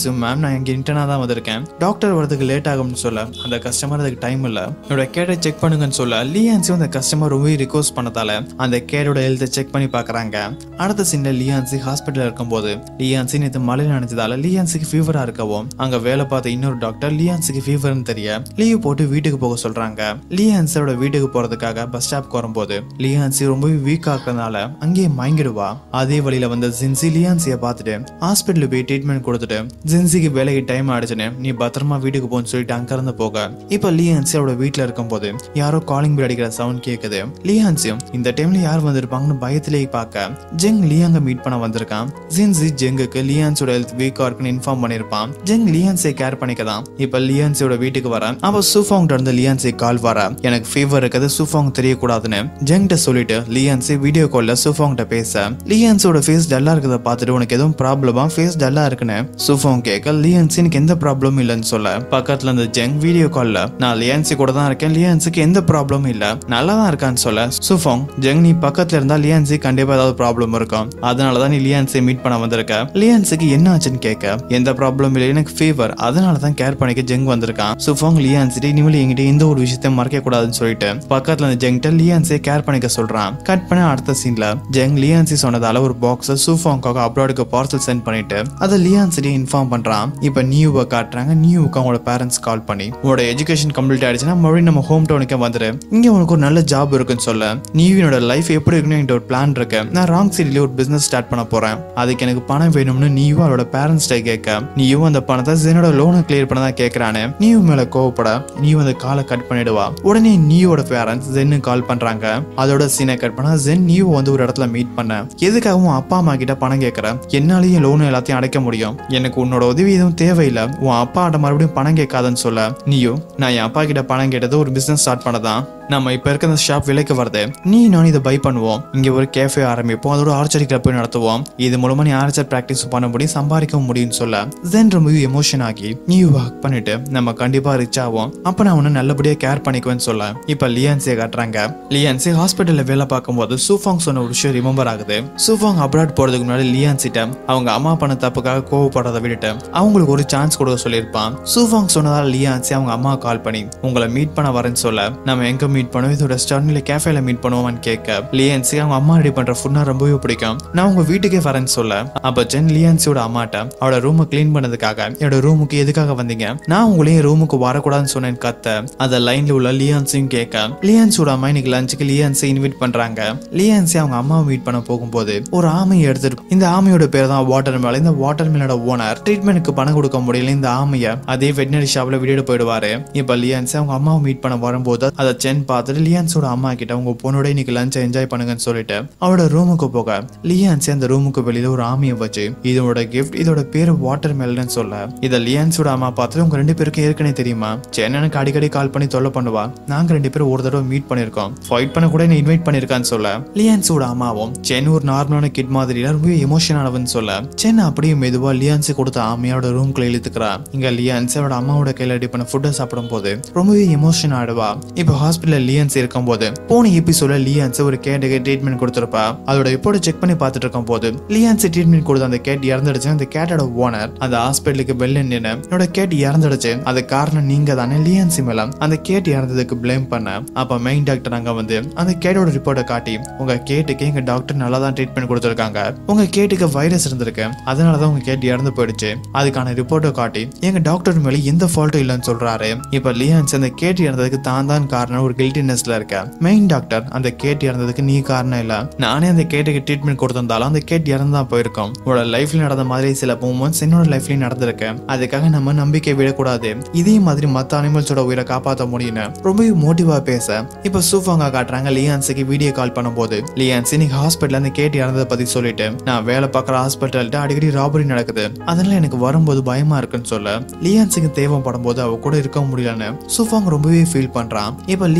லியான்ஸும் மேம் நான் இங்கே இன்டர்னா தான் வந்திருக்கேன் டாக்டர் வரதுக்கு லேட் ஆகும்னு சொல்ல அந்த கஸ்டமர் அதுக்கு டைம் இல்லை என்னோட கேட்டை செக் பண்ணுங்கன்னு சொல்ல லியான்ஸும் அந்த கஸ்டமர் ரொம்ப ரிக்வஸ்ட் பண்ணதால அந்த கேடோட ஹெல்த்தை செக் பண்ணி பார்க்கறாங்க அடுத்த சீன்ல லியான்சி ஹாஸ்பிட்டல் இருக்கும்போது லியான்சி நேற்று மழையில் நினைச்சதால லியான்சிக்கு ஃபீவரா இருக்கவும் அங்க வேலை பார்த்த இன்னொரு டாக்டர் லியான்சிக்கு ஃபீவர்னு தெரிய லீவ் போட்டு வீட்டுக்கு போக சொல்றாங்க லியான்ஸோட வீட்டுக்கு போறதுக்காக பஸ் ஸ்டாப்க்கு வரும்போது லியான்சி ரொம்பவே வீக் ஆக்குறதுனால அங்கேயே மயங்கிடுவா அதே வழியில வந்த ஜின்சி லியான்சிய பார்த்துட்டு ஹாஸ்பிட்டல் போய் ட்ரீட்மெண்ட் கொடுத்துட்டு ஜின்சிக்கு வேலைக்கு டைம் ஆயிடுச்சுன்னு நீ பத்திரமா வீட்டுக்கு போன்னு சொல்லிட்டு அங்க இருந்து போக இப்ப லியான்சி அவரோட வீட்டுல இருக்கும்போது யாரோ காலிங் பில் அடிக்கிற சவுண்ட் கேக்குது லியான்சியும் இந்த டைம்ல யார் வந்திருப்பாங்கன்னு பயத்திலேயே பார்க்க ஜெங் லியாங்க மீட் பண்ண வந்திருக்கான் ஜின்சி ஜெங்குக்கு லியான்ஸோட ஹெல்த் வீக்கா இருக்குன்னு இன்ஃபார்ம் பண்ணிருப்பான் ஜெங் லியான்ஸை கேர் பண்ணிக்கதான் இப்ப லியான்ஸோட வீட்டுக்கு வர அப்ப சூஃபாங் இருந்து லியான்ஸை கால் வர எனக்கு ஃபீவர் இருக்குது சூஃபாங் தெரியக்கூடாதுன்னு ஜெங்கிட்ட சொல்லிட்டு லியான்ஸை வீடியோ கால்ல சூஃபாங்கிட்ட பேச லியான்ஸோட ஃபேஸ் டல்லா இருக்கிறத பார்த்துட்டு உனக்கு எதுவும் ப்ராப்ளமா ஃபேஸ் டல்லா இருக்குன்னு சூஃபாங் கேட்க லியான்ஸ் எனக்கு எந்த ப்ராப்ளமும் இல்லைன்னு சொல்ல பக்கத்துல இருந்த ஜெங் வீடியோ கால்ல நான் லியான்சி கூட தான் இருக்கேன் லியான்ஸுக்கு எந்த ப்ராப்ளமும் இல்ல நல்லா தான் இருக்கான்னு சொல்ல சுஃபாங் ஜெங் நீ பக்கத்துல இருந்தா லியான்சி கண்டிப்பா ஏதாவது ப்ராப்ளம் இருக்கும் அதனாலதான் நீ லியான்ஸை மீட் பண்ண வந்திருக்க லியான்ஸுக்கு என்ன ஆச்சுன்னு கேட்க எந்த ப்ராப்ளம் இல்லை எனக்கு ஃபீவர் அதனால தான் கேர் பண்ணிக்க ஜெங் வந்திருக்கான் சுஃபாங் லியான்சிட்டு இனிமேல் என்கிட்ட எந்த ஒரு விஷயத்தையும் மறைக்க கூடாதுன்னு சொல்லிட்டு பக்கத்துல இருந்த ஜெங்கிட்ட லியான்ஸை கேர் பண்ணிக்க சொல்றான் கட் பண்ண அடுத்த சீன்ல ஜெங் லியான்சி சொன்னதால ஒரு பாக்ஸை சூஃபாங்காக அப்ராடுக்கு பார்சல் சென்ட் பண்ணிட்டு அதை லியான்சிட்டி இன்ஃபார்ம் பண்றான் இப்ப நியூவை காட்டுறாங்க நியூவுக்கு அவங்களோட பேரண்ட்ஸ் கால் பண்ணி உன்னோட எஜுகேஷன் கம்ப்ளீட் ஆயிடுச்சுன்னா மறுபடியும் நம்ம ஹோம் டவுனுக்கே வந்துரு இங்க உனக்கு ஒரு நல்ல ஜாப் இருக்குன்னு சொல்ல நியூவினோட லைஃப் எப்படி இருக்குன்னு என்கிட்ட ஒரு பிளான் இருக்கு நான் ராங் சிட்டில ஒரு பிசினஸ் ஸ்டார்ட் பண்ண போறேன் அதுக்கு எனக்கு பணம் வேணும்னு நீயும் அவளோட பேரண்ட்ஸ்ட கேட்க நீயும் அந்த பணத்தை ஜெனோட லோனை கிளியர் பண்ண தான் கேட்கறானு நீயும் மேல கோவப்பட நீயும் அந்த காலை கட் பண்ணிடுவா உடனே நீயோட பேரண்ட்ஸ் ஜென்னு கால் பண்றாங்க அதோட சீனை கட் பண்ணா ஜென் நீயோ வந்து ஒரு இடத்துல மீட் பண்ண எதுக்காகவும் அப்பா அம்மா கிட்ட பணம் கேட்கற என்னாலேயும் லோன் எல்லாத்தையும் அடைக்க முடியும் எனக்கு உன்னோட உதவி எதுவும் தேவையில்லை உன் அப்பாட்ட மறுபடியும் பணம் கேட்காதன்னு சொல்ல நீயோ நான் என் அப்பா கிட்ட பணம் கேட்டது ஒரு பிசினஸ் ஸ்டார்ட் பண்ணதான் நம்ம இப்ப இருக்க இந்த ஷாப் விலைக்கு வருது நீ நான் இதை பை பண்ணுவோம் இங்க ஒரு கேஃபே ஆரம்பிப்போம் அதோட ஆர்ச்சரி கிளப் நடத்துவோம் இது மூலமா நீ ஆர்ச்சர் பிராக்டிஸ் பண்ண முடியும் சம்பாதிக்கவும் முடியும்னு சொல்ல ஜென் ரொம்ப எமோஷன் ஆகி நீ ஒர்க் பண்ணிட்டு நம்ம கண்டிப்பா ரிச் ஆவோம் அப்ப நான் உன்னை நல்லபடியா கேர் பண்ணிக்குவேன்னு சொல்ல இப்ப லியான்சியை காட்டுறாங்க லியான்சி ஹாஸ்பிட்டல்ல வேலை பார்க்கும்போது சூஃபாங் சொன்ன ஒரு விஷயம் ரிமெம்பர் ஆகுது சூஃபாங் அப்ராட் போறதுக்கு முன்னாடி லியான்சிட்ட அவங்க அம்மா பண்ண தப்புக்காக கோவப்படுறதை விட்டுட்டு அவங்களுக்கு ஒரு சான்ஸ் கொடுக்க சொல்லியிருப்பான் சூஃபாங் சொன்னதால லியான்சி அவங்க அம்மா கால் பண்ணி உங்களை மீட் பண்ண வரேன்னு சொல்ல நம்ம எங்க மீட் பண்ணுவோம் இதோட ஸ்டர்னில கேஃபேல மீட் பண்ணுவோம்னு கேட்க லியான்சி அவங்க அம்மா ரெடி பண்ற ஃபுட்னா ரொம்பவே பிடிக்கும் நான் உங்க வீட்டுக்கே வரேன்னு சொல்ல அப்ப ஜென் லியான்சியோட அம்மாட்ட அவளோட ரூமை க்ளீன் பண்ணதுக்காக என்னோட ரூமுக்கு எதுக்காக வந்தீங்க நான் உங்களையும் ரூமுக்கு வரக்கூடாதுன்னு சொன்னேன்னு கத்த அத லைன்ல உள்ள லியான்சியும் கேட்க லியான்சியோட அம்மா இன்னைக்கு லஞ்சுக்கு லியான்சி இன்வைட் பண்றாங்க லியான்சி அவங்க அம்மாவை மீட் பண்ண போகும்போது ஒரு ஆமையை எடுத்துட்டு இந்த ஆமையோட பேர் தான் வாட்டர் மேல இந்த வாட்டர் மேலோட ஓனர் ட்ரீட்மெண்ட்டுக்கு பணம் கொடுக்க முடியல இந்த ஆமையை அதே வெட்டினரி ஷாப்ல விட்டுட்டு போயிடுவாரு இப்ப லியான்சி அவங்க அம்மாவை மீட் பண்ண வரும்போது அதை சென் பார்த்துட்டு லியான்ஸோட அம்மா கிட்ட உங்க பொண்ணோட இன்னைக்கு லஞ்சை என்ஜாய் பண்ணுங்கன்னு சொல்லிட்டு அவளோட ரூமுக்கு போக லியான்சி அந்த ரூமுக்கு வெளியில ஒரு ஆமையை வச்சு இதோட கிஃப்ட் இதோட பேரு வாட்டர் மெலன்னு சொல்ல இதை லியான்ஸோட அம்மா பார்த்துட்டு உங்க ரெண்டு பேருக்கும் ஏற்கனவே தெரியுமா சென் எனக்கு அடிக்கடி கால் பண்ணி தொல்லை பண்ணுவா நாங்க ரெண்டு பேரும் ஒரு தடவை மீட் பண்ணிருக்கோம் ஃபைட் பண்ண கூட என்ன இன்வைட் பண்ணிருக்கான்னு சொல்ல லியான்ஸோட அம்மாவும் சென் ஒரு நார்மலான கிட் மாதிரி ரொம்ப எமோஷனானவன்னு சொல்ல சென் அப்படியே மெதுவா லியான்ஸு கொடுத்த ஆமையோட ரூம்குள்ள இழுத்துக்கிறா இங்க லியான்ஸ் அவரோட அம்மாவோட கையில ரெடி பண்ண ஃபுட்டை சாப்பிடும் போது ரொம்பவே எமோஷன் ஆடுவா இப்போ ஹாஸ்பிட்டல்ல லியான்ஸ் இருக்கும்போது போன எபிசோட லியான்ஸ் ஒரு கேட்டுக்கு ட்ரீட்மெண்ட் கொடுத்திருப்பா அதோட ரிப்போர்ட் செக் பண்ணி பார்த்துட்டு இருக்கும் போது லியான்ஸ் ட்ரீட்மெண்ட் கொடுத்த அந்த கேட் இறந்துடுச்சு அந்த கேட்டோட ஓனர் அந்த ஹாஸ்பிட்டலுக்கு வெளில நின்று என்னோட கேட் இறந்துடுச்சு அது காரணம் நீங்க தானே லியான்சி மேல அந்த கேட் இறந்ததுக்கு ப்ளேம் பண்ண அப்ப மெயின் டாக்டர் அங்க வந்து அந்த கேட்டோட ரிப்போர்ட்டை காட்டி உங்க கேட்டுக்கு எங்க டாக்டர் நல்லா தான் ட்ரீட்மெண்ட் கொடுத்துருக்காங்க உங்க கேட்டுக்கு வைரஸ் இருந்திருக்கு அதனாலதான் உங்க கேட் இறந்து போயிடுச்சு அதுக்கான ரிப்போர்ட்டை காட்டி எங்க டாக்டர் மேல எந்த ஃபால்ட்டும் இல்லைன்னு சொல்றாரு இப்ப லியான்ஸ் அந்த கேட் இறந்ததுக்கு தான் தான் காரணம் ஒரு கில்டினஸ்ல இருக்க மெயின் டாக்டர் அந்த கேட் இறந்ததுக்கு நீ காரணம் இல்ல நானே அந்த கேட்டுக்கு ட்ரீட்மெண்ட் கொடுத்திருந்தாலும் அந்த கேட் இறந்தா போயிருக்கும் உங்களோட லைஃப்ல நடந்த மாதிரி சில மூமெண்ட்ஸ் என்னோட லைஃப்லயும் நடந்திருக்கு அதுக்காக நம்ம நம்பிக்கை விடக்கூடாது இதே மாதிரி மத்த அனிமல்ஸோட உயிரை காப்பாற்ற முடியும்னு ரொம்பவே மோட்டிவா பேச இப்ப சூஃபாங்க காட்டுறாங்க லியான்ஸுக்கு வீடியோ கால் பண்ணும்போது லியான்ஸ் இன்னைக்கு ஹாஸ்பிட்டல்ல அந்த கேட் இறந்ததை பத்தி சொல்லிட்டு நான் வேலை பார்க்குற ஹாஸ்பிட்டல்கிட்ட அடிக்கடி ராபரி நடக்குது அதனால எனக்கு வரும்போது பயமா இருக்குன்னு சொல்ல லியான்ஸுக்கு தேவைப்படும் போது அவ கூட இருக்க முடியலன்னு சூஃபாங் ரொம்பவே ஃபீல் பண்றான் இப்ப லியான்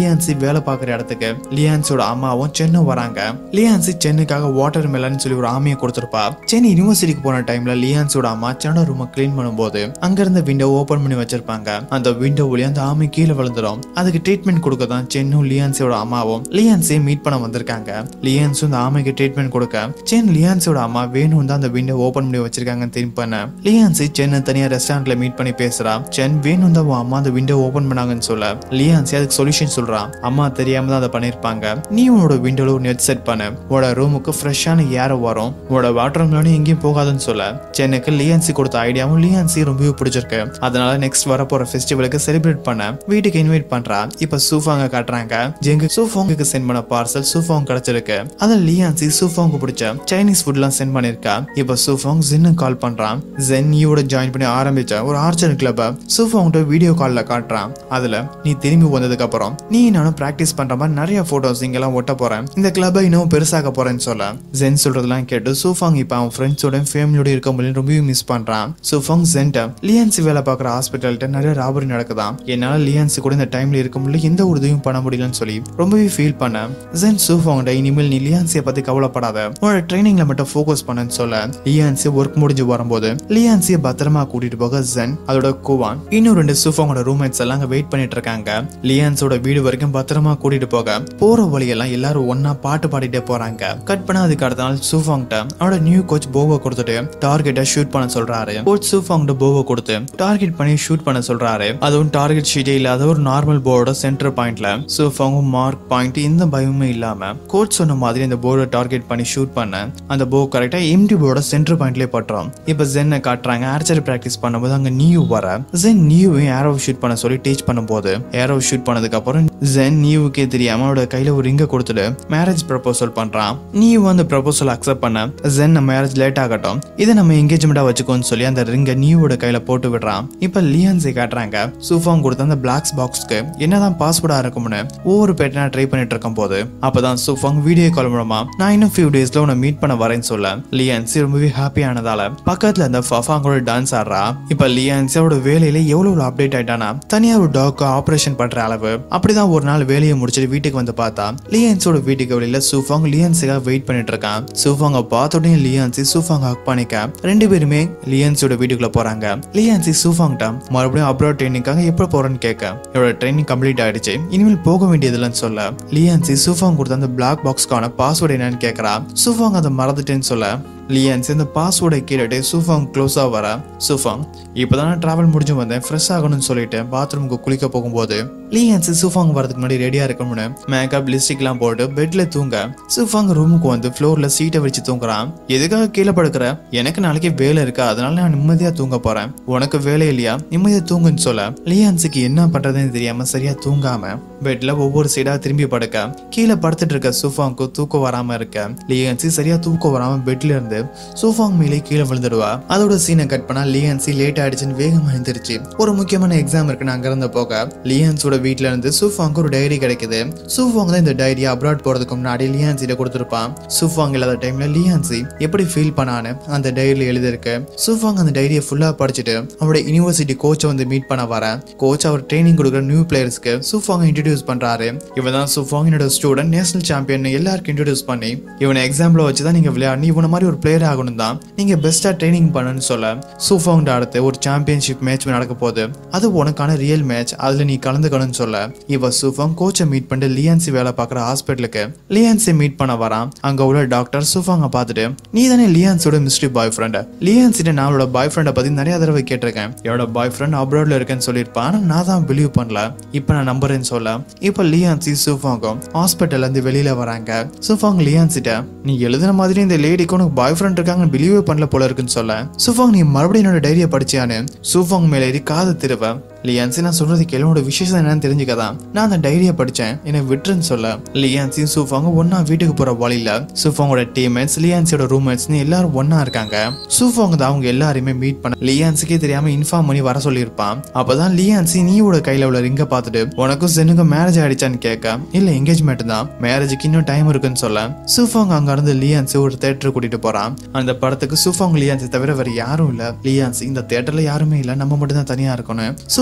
லியான்சி வேலை பார்க்குற இடத்துக்கு லியான்சியோட அம்மாவும் சென்னும் வராங்க லியான்சி சென்னுக்காக வாட்டர் மெலன் சொல்லி ஒரு ஆமையை கொடுத்துருப்பா சென்னை யூனிவர்சிட்டிக்கு போன டைம்ல லியான்சியோட அம்மா சென்னோட ரூமை க்ளீன் பண்ணும்போது அங்க இருந்த விண்டோ ஓபன் பண்ணி வச்சிருப்பாங்க அந்த விண்டோ வழியா அந்த ஆமை கீழே விழுந்துடும் அதுக்கு ட்ரீட்மெண்ட் கொடுக்க தான் சென்னும் லியான்சியோட அம்மாவும் லியான்சியை மீட் பண்ண வந்திருக்காங்க லியான்ஸும் இந்த ஆமைக்கு ட்ரீட்மெண்ட் கொடுக்க சென் லியான்சியோட அம்மா வேணும் தான் அந்த விண்டோ ஓபன் பண்ணி வச்சிருக்காங்கன்னு திரும்பி பண்ண லியான்சி சென்னை தனியா ரெஸ்டாரண்ட்ல மீட் பண்ணி பேசுறா சென் வேணும் தான் உன் அம்மா அந்த விண்டோ ஓபன் பண்ணாங்கன்னு சொல்ல லியான்சி அதுக்கு சொல்யூஷன் சொல்றான் அம்மா தெரியாம தான் அதை பண்ணிருப்பாங்க நீ உன்னோட விண்டோல ஒரு நெட் செட் பண்ணு உன்னோட ரூமுக்கு ஃப்ரெஷ்ஷான ஏர் வரும் உன்னோட வாட்டர் மெலனும் எங்கேயும் போகாதுன்னு சொல்ல சென்னுக்கு லியான்சி கொடுத்த ஐடியாவும் லியான்சி ரொம்பவே பிடிச்சிருக்கு அதனால நெக்ஸ்ட் வர போற ஃபெஸ்டிவலுக்கு செலிப்ரேட் பண்ண வீட்டுக்கு இன்வைட் பண்றா இப்ப சூஃபாங்க காட்டுறாங்க ஜெங்கு சூஃபாங்குக்கு சென்ட் பண்ண பார்சல் சூஃபாங் கிடைச்சிருக்கு அதில் லியான்சி சூஃபாங்கு பிடிச்ச சைனீஸ் ஃபுட்லாம் சென்ட் பண்ணிருக்கா இப்ப சூஃபாங் ஜென்னு கால் பண்றான் ஜென் நீயோட ஜாயின் பண்ணி ஆரம்பிச்ச ஒரு ஆர்ச்சர் கிளப்ப சூஃபாங்கிட்ட வீடியோ கால்ல காட்டுறான் அதுல நீ திரும்பி வந்ததுக்கு அப்புறம் நீ நானும் பிராக்டிஸ் பண்ற மாதிரி நிறைய போட்டோஸ் இங்கெல்லாம் ஒட்ட போறேன் இந்த கிளப்பை இன்னும் பெருசாக்க போறேன்னு சொல்ல ஜென் சொல்றதெல்லாம் கேட்டு சூஃபாங் இப்ப அவன் ஃப்ரெண்ட்ஸோட ஃபேமிலியோட இருக்க முடியும் ரொம்பவே மிஸ் பண்றான் சூஃபாங் ஜென்ட்ட லியான்சி வேலை பார்க்குற ஹாஸ்பிட்டல்கிட்ட நிறைய ராபரி நடக்குதாம் என்னால லியான்சி கூட இந்த டைம்ல இருக்க முடியல எந்த ஒரு உதவியும் பண்ண முடியலன்னு சொல்லி ரொம்பவே ஃபீல் பண்ண ஜென் சூஃபாங்கிட்ட இனிமேல் நீ லியான்சியை பத்தி கவலைப்படாத உன்னோட ட்ரைனிங்ல மட்டும் ஃபோக்கஸ் பண்ணன்னு சொல்ல லியான்சி ஒர்க் முடிஞ்சு வரும்போது லியான்சியை பத்திரமா கூட்டிட்டு போக ஜென் அதோட குவான் இன்னும் ரெண்டு சூஃபாங்கோட ரூம்மேட்ஸ் எல்லாம் அங்க வெயிட் பண்ணிட்டு இருக்காங்க லியான்ஸோட வீடு வரைக்கும் பத்திரமா கூட்டிட்டு போக போற வழியெல்லாம் எல்லாரும் ஒன்னா பாட்டு பாடிட்டே போறாங்க கட் பண்ண அதுக்கு அடுத்த நாள் சூஃபாங்கிட்ட அவனோட நியூ கோச் போவை கொடுத்துட்டு டார்கெட்டை ஷூட் பண்ண சொல்றாரு கோச் சூஃபாங்கிட்ட போவை கொடுத்து டார்கெட் பண்ணி ஷூட் பண்ண சொல்றாரு அதுவும் டார்கெட் ஷீட்டே இல்லாத ஒரு நார்மல் போர்டோட சென்டர் பாயிண்ட்ல சூஃபாங்கும் மார்க் பாயிண்ட் இந்த பயமுமே இல்லாம கோச் சொன்ன மாதிரி அந்த போர்டை டார்கெட் பண்ணி ஷூட் பண்ண அந்த போ கரெக்டா எம்டி போர்டோட சென்டர் பாயிண்ட்லயே பட்டுறோம் இப்ப ஜென்னை காட்டுறாங்க ஆர்ச்சரி பிராக்டிஸ் பண்ணும்போது அங்க நியூ வர ஜென் நியூவையும் ஏரோ ஷூட் பண்ண சொல்லி டீச் பண்ணும்போது ஏரோ ஷூட் பண்ணதுக்கு அப்புறம் ஜென் நியூவுக்கே தெரியாம அவனோட கையில ஒரு ரிங்கை கொடுத்துட்டு மேரேஜ் ப்ரப்போசல் பண்றான் நியூ அந்த ப்ரப்போசல் அக்செப்ட் பண்ண ஜென் நம்ம மேரேஜ் லேட் ஆகட்டும் இதை நம்ம என்கேஜ்மெண்டா வச்சுக்கோன்னு சொல்லி அந்த ரிங்கை நியூவோட கையில போட்டு விடுறான் இப்ப லியான்ஸை காட்டுறாங்க சூஃபாங் கொடுத்த அந்த பிளாக்ஸ் பாக்ஸ்க்கு என்னதான் பாஸ்வேர்டா இருக்கும்னு ஒவ்வொரு பேட்டனா ட்ரை பண்ணிட்டு இருக்கும் போது அப்பதான் சூஃபாங் வீடியோ கால் மூலமா நான் இன்னும் ஃபியூ டேஸ்ல உன்னை மீட் பண்ண வரேன்னு சொல்ல லியான்சி ரொம்பவே ஹாப்பியானதால பக்கத்துல அந்த ஃபஃபாங்கோட டான்ஸ் ஆடுறா இப்ப லியான்சியோட வேலையில எவ்வளவு அப்டேட் ஆயிட்டானா தனியா ஒரு டாக் ஆபரேஷன் பண்ற அளவு அப்படிதான் ஒரு நாள் வேலையை முடிச்சுட்டு வீட்டுக்கு வந்து பார்த்தா லியான்ஸோட வீட்டுக்கு வெளியில சூஃபாங் லியான்ஸுக்காக வெயிட் பண்ணிட்டு இருக்கான் சூஃபாங்க பார்த்தோடனே லியான்சி சூஃபாங்க ஹக் பண்ணிக்க ரெண்டு பேருமே லியான்ஸோட வீட்டுக்குள்ள போறாங்க லியான்சி சூஃபாங்கிட்ட மறுபடியும் அப்ராட் ட்ரைனிங்காக எப்போ போறேன்னு கேட்க இவரோட ட்ரைனிங் கம்ப்ளீட் ஆயிடுச்சு இனிமேல் போக வேண்டியதில்லைன்னு சொல்ல லியான்சி சூஃபாங் கொடுத்த அந்த பிளாக் பாக்ஸ்க்கான பாஸ்வேர்டு என்னன்னு கேட்கறா சூஃபாங் அதை மறந்துட்டேன்னு சொல்ல லியான்ஸ் இந்த பாஸ்வேர்டை கேட்டுட்டு சூஃபாங் க்ளோஸாக வர சூஃபாங் இப்போதான் நான் ட்ராவல் முடிஞ்சு வந்தேன் ஃப்ரெஷ் ஆகணும்னு சொல்லிட்டு பாத்ரூமுக்கு குளிக்க போகும்போது லியான்ஸ் சூஃபாங் வரதுக்கு முன்னாடி ரெடியாக இருக்கணும்னு மேக்கப் லிப்ஸ்டிக்லாம் போட்டு பெட்ல தூங்க சூஃபாங் ரூமுக்கு வந்து ஃப்ளோரில் சீட்டை வச்சு தூங்குறான் எதுக்காக கீழே படுக்கிற எனக்கு நாளைக்கு வேலை இருக்கா அதனால நான் நிம்மதியாக தூங்க போறேன் உனக்கு வேலை இல்லையா நிம்மதியாக தூங்குன்னு சொல்ல லியான்ஸுக்கு என்ன பண்றதுன்னு தெரியாம சரியா தூங்காம பெட்ல ஒவ்வொரு சைடா திரும்பி படுக்க கீழே படுத்துட்டு இருக்க சூஃபாங்க்கு தூக்கம் வராம இருக்க லியான்சி சரியா தூக்கம் வராம பெட்ல இருந்து சோஃபாங் மேலே கீழே விழுந்துடுவா அதோட சீனை கட் பண்ணா லியான்சி லேட் ஆயிடுச்சுன்னு வேகமா எழுந்திருச்சு ஒரு முக்கியமான எக்ஸாம் இருக்குன்னு அங்க இருந்து போக லியான்ஸோட வீட்ல இருந்து சூஃபாங்க்கு ஒரு டைரி கிடைக்குது சூஃபாங் தான் இந்த டைரி அப்ராட் போறதுக்கு முன்னாடி லியான்சிட்ட கொடுத்துருப்பான் சூஃபாங் இல்லாத டைம்ல லியான்சி எப்படி ஃபீல் பண்ணான்னு அந்த டைரியில எழுதிருக்கு சூஃபாங் அந்த டைரியை ஃபுல்லா படிச்சுட்டு அவரோட யூனிவர்சிட்டி கோச்சை வந்து மீட் பண்ண வர கோச் அவர் ட்ரைனிங் கொடுக்குற நியூ பிளேயர்ஸ்க்கு சூஃபாங் இன்ட்ரடியூஸ் பண்றாரு இவன் தான் சூஃபாங் என்னோட ஸ்டூடெண்ட் நேஷனல் சாம்பியன் எல்லாருக்கும் இன்ட்ரடியூஸ் பண்ணி இவனை எக்ஸாம்பிள் வச்சு தான் நீங்க விளையாடி இவனை மாதிரி ஒரு பிளேயர் ஆகணும் தான் நீங்க பெஸ்டா ட்ரைனிங் பண்ணணும்னு சொல்ல சூஃபாங் அடுத்து ஒரு சாம்பியன்ஷிப் மேட்ச் நடக்க போகுது அது உனக்கான ரியல் மேட்ச் அதுல நீ கலந்துக்கணும்னு சொல்ல இவ சூஃபாங் கோச்சை மீட் பண்ணிட்டு லியான்சி வேலை பார்க்குற ஹாஸ்பிட்டலுக்கு லியான்சி மீட் பண்ண வரான் அங்க உள்ள டாக்டர் சூஃபாங்க பார்த்துட்டு நீ தானே லியான்ஸோட மிஸ்ட்ரி பாய் ஃப்ரெண்ட் லியான்சிட்ட நான் அவளோட பாய் ஃப்ரெண்டை பத்தி நிறைய தடவை கேட்டிருக்கேன் என்னோட பாய் ஃப்ரெண்ட் அப்ராட்ல இருக்கேன்னு சொல்லியிருப்பான் ஆனா நான் தான் பிலீவ் பண்ணல இப்போ நான் நம்புறேன்னு சொல்ல இப்போ லியான்சி சூஃபாங்கும் ஹாஸ்பிட்டல்ல இருந்து வெளியில வராங்க சூஃபாங் லியான்சிட்ட நீ எழுதின மாதிரி இந்த லேடிக்கு உனக்கு பாய் ஃப்ரெண்ட் இருக்காங்கன்னு பிலீவே பண்ணல போல இருக்குன்னு சொல்ல சூஃபாங் நீ மறுபடியும் என்னோட டைரியை படிச்சியான்னு சூஃபாங் மேல ஏறி காது திருவ லியான்சி நான் சொல்றது கேளு உன்னோட விசேஷம் என்னன்னு தெரிஞ்சுக்கதான் நான் அந்த டைரியை படிச்சேன் என்னை விட்டுருன்னு சொல்ல லியான்சி சூஃபாங்க ஒன்னா வீட்டுக்கு போற வழியில சூஃபாங்கோட டீம்மேட்ஸ் லியான்சியோட ரூம்மேட்ஸ்னு எல்லாரும் ஒன்னா இருக்காங்க சூஃபாங்க தான் அவங்க எல்லாரையுமே மீட் பண்ண லியான்ஸுக்கே தெரியாம இன்ஃபார்ம் பண்ணி வர சொல்லியிருப்பான் அப்பதான் லியான்சி நீயோட கையில உள்ள ரிங்க பார்த்துட்டு உனக்கும் சென்னுக்கும் மேரேஜ் ஆயிடுச்சான்னு கேட்க இல்ல என்கேஜ்மெண்ட் தான் மேரேஜுக்கு இன்னும் டைம் இருக்குன்னு சொல்ல சூஃபாங் அங்க இருந்து லியான்சி ஒரு தேட்டர் கூட்டிட்டு போறான் அந்த படத்துக்கு சூஃபாங் லியான்சி தவிர வேற யாரும் இல்ல லியான்சி இந்த தேட்டர்ல யாருமே இல்ல நம்ம மட்டும் தான் தனியா இருக்கணும்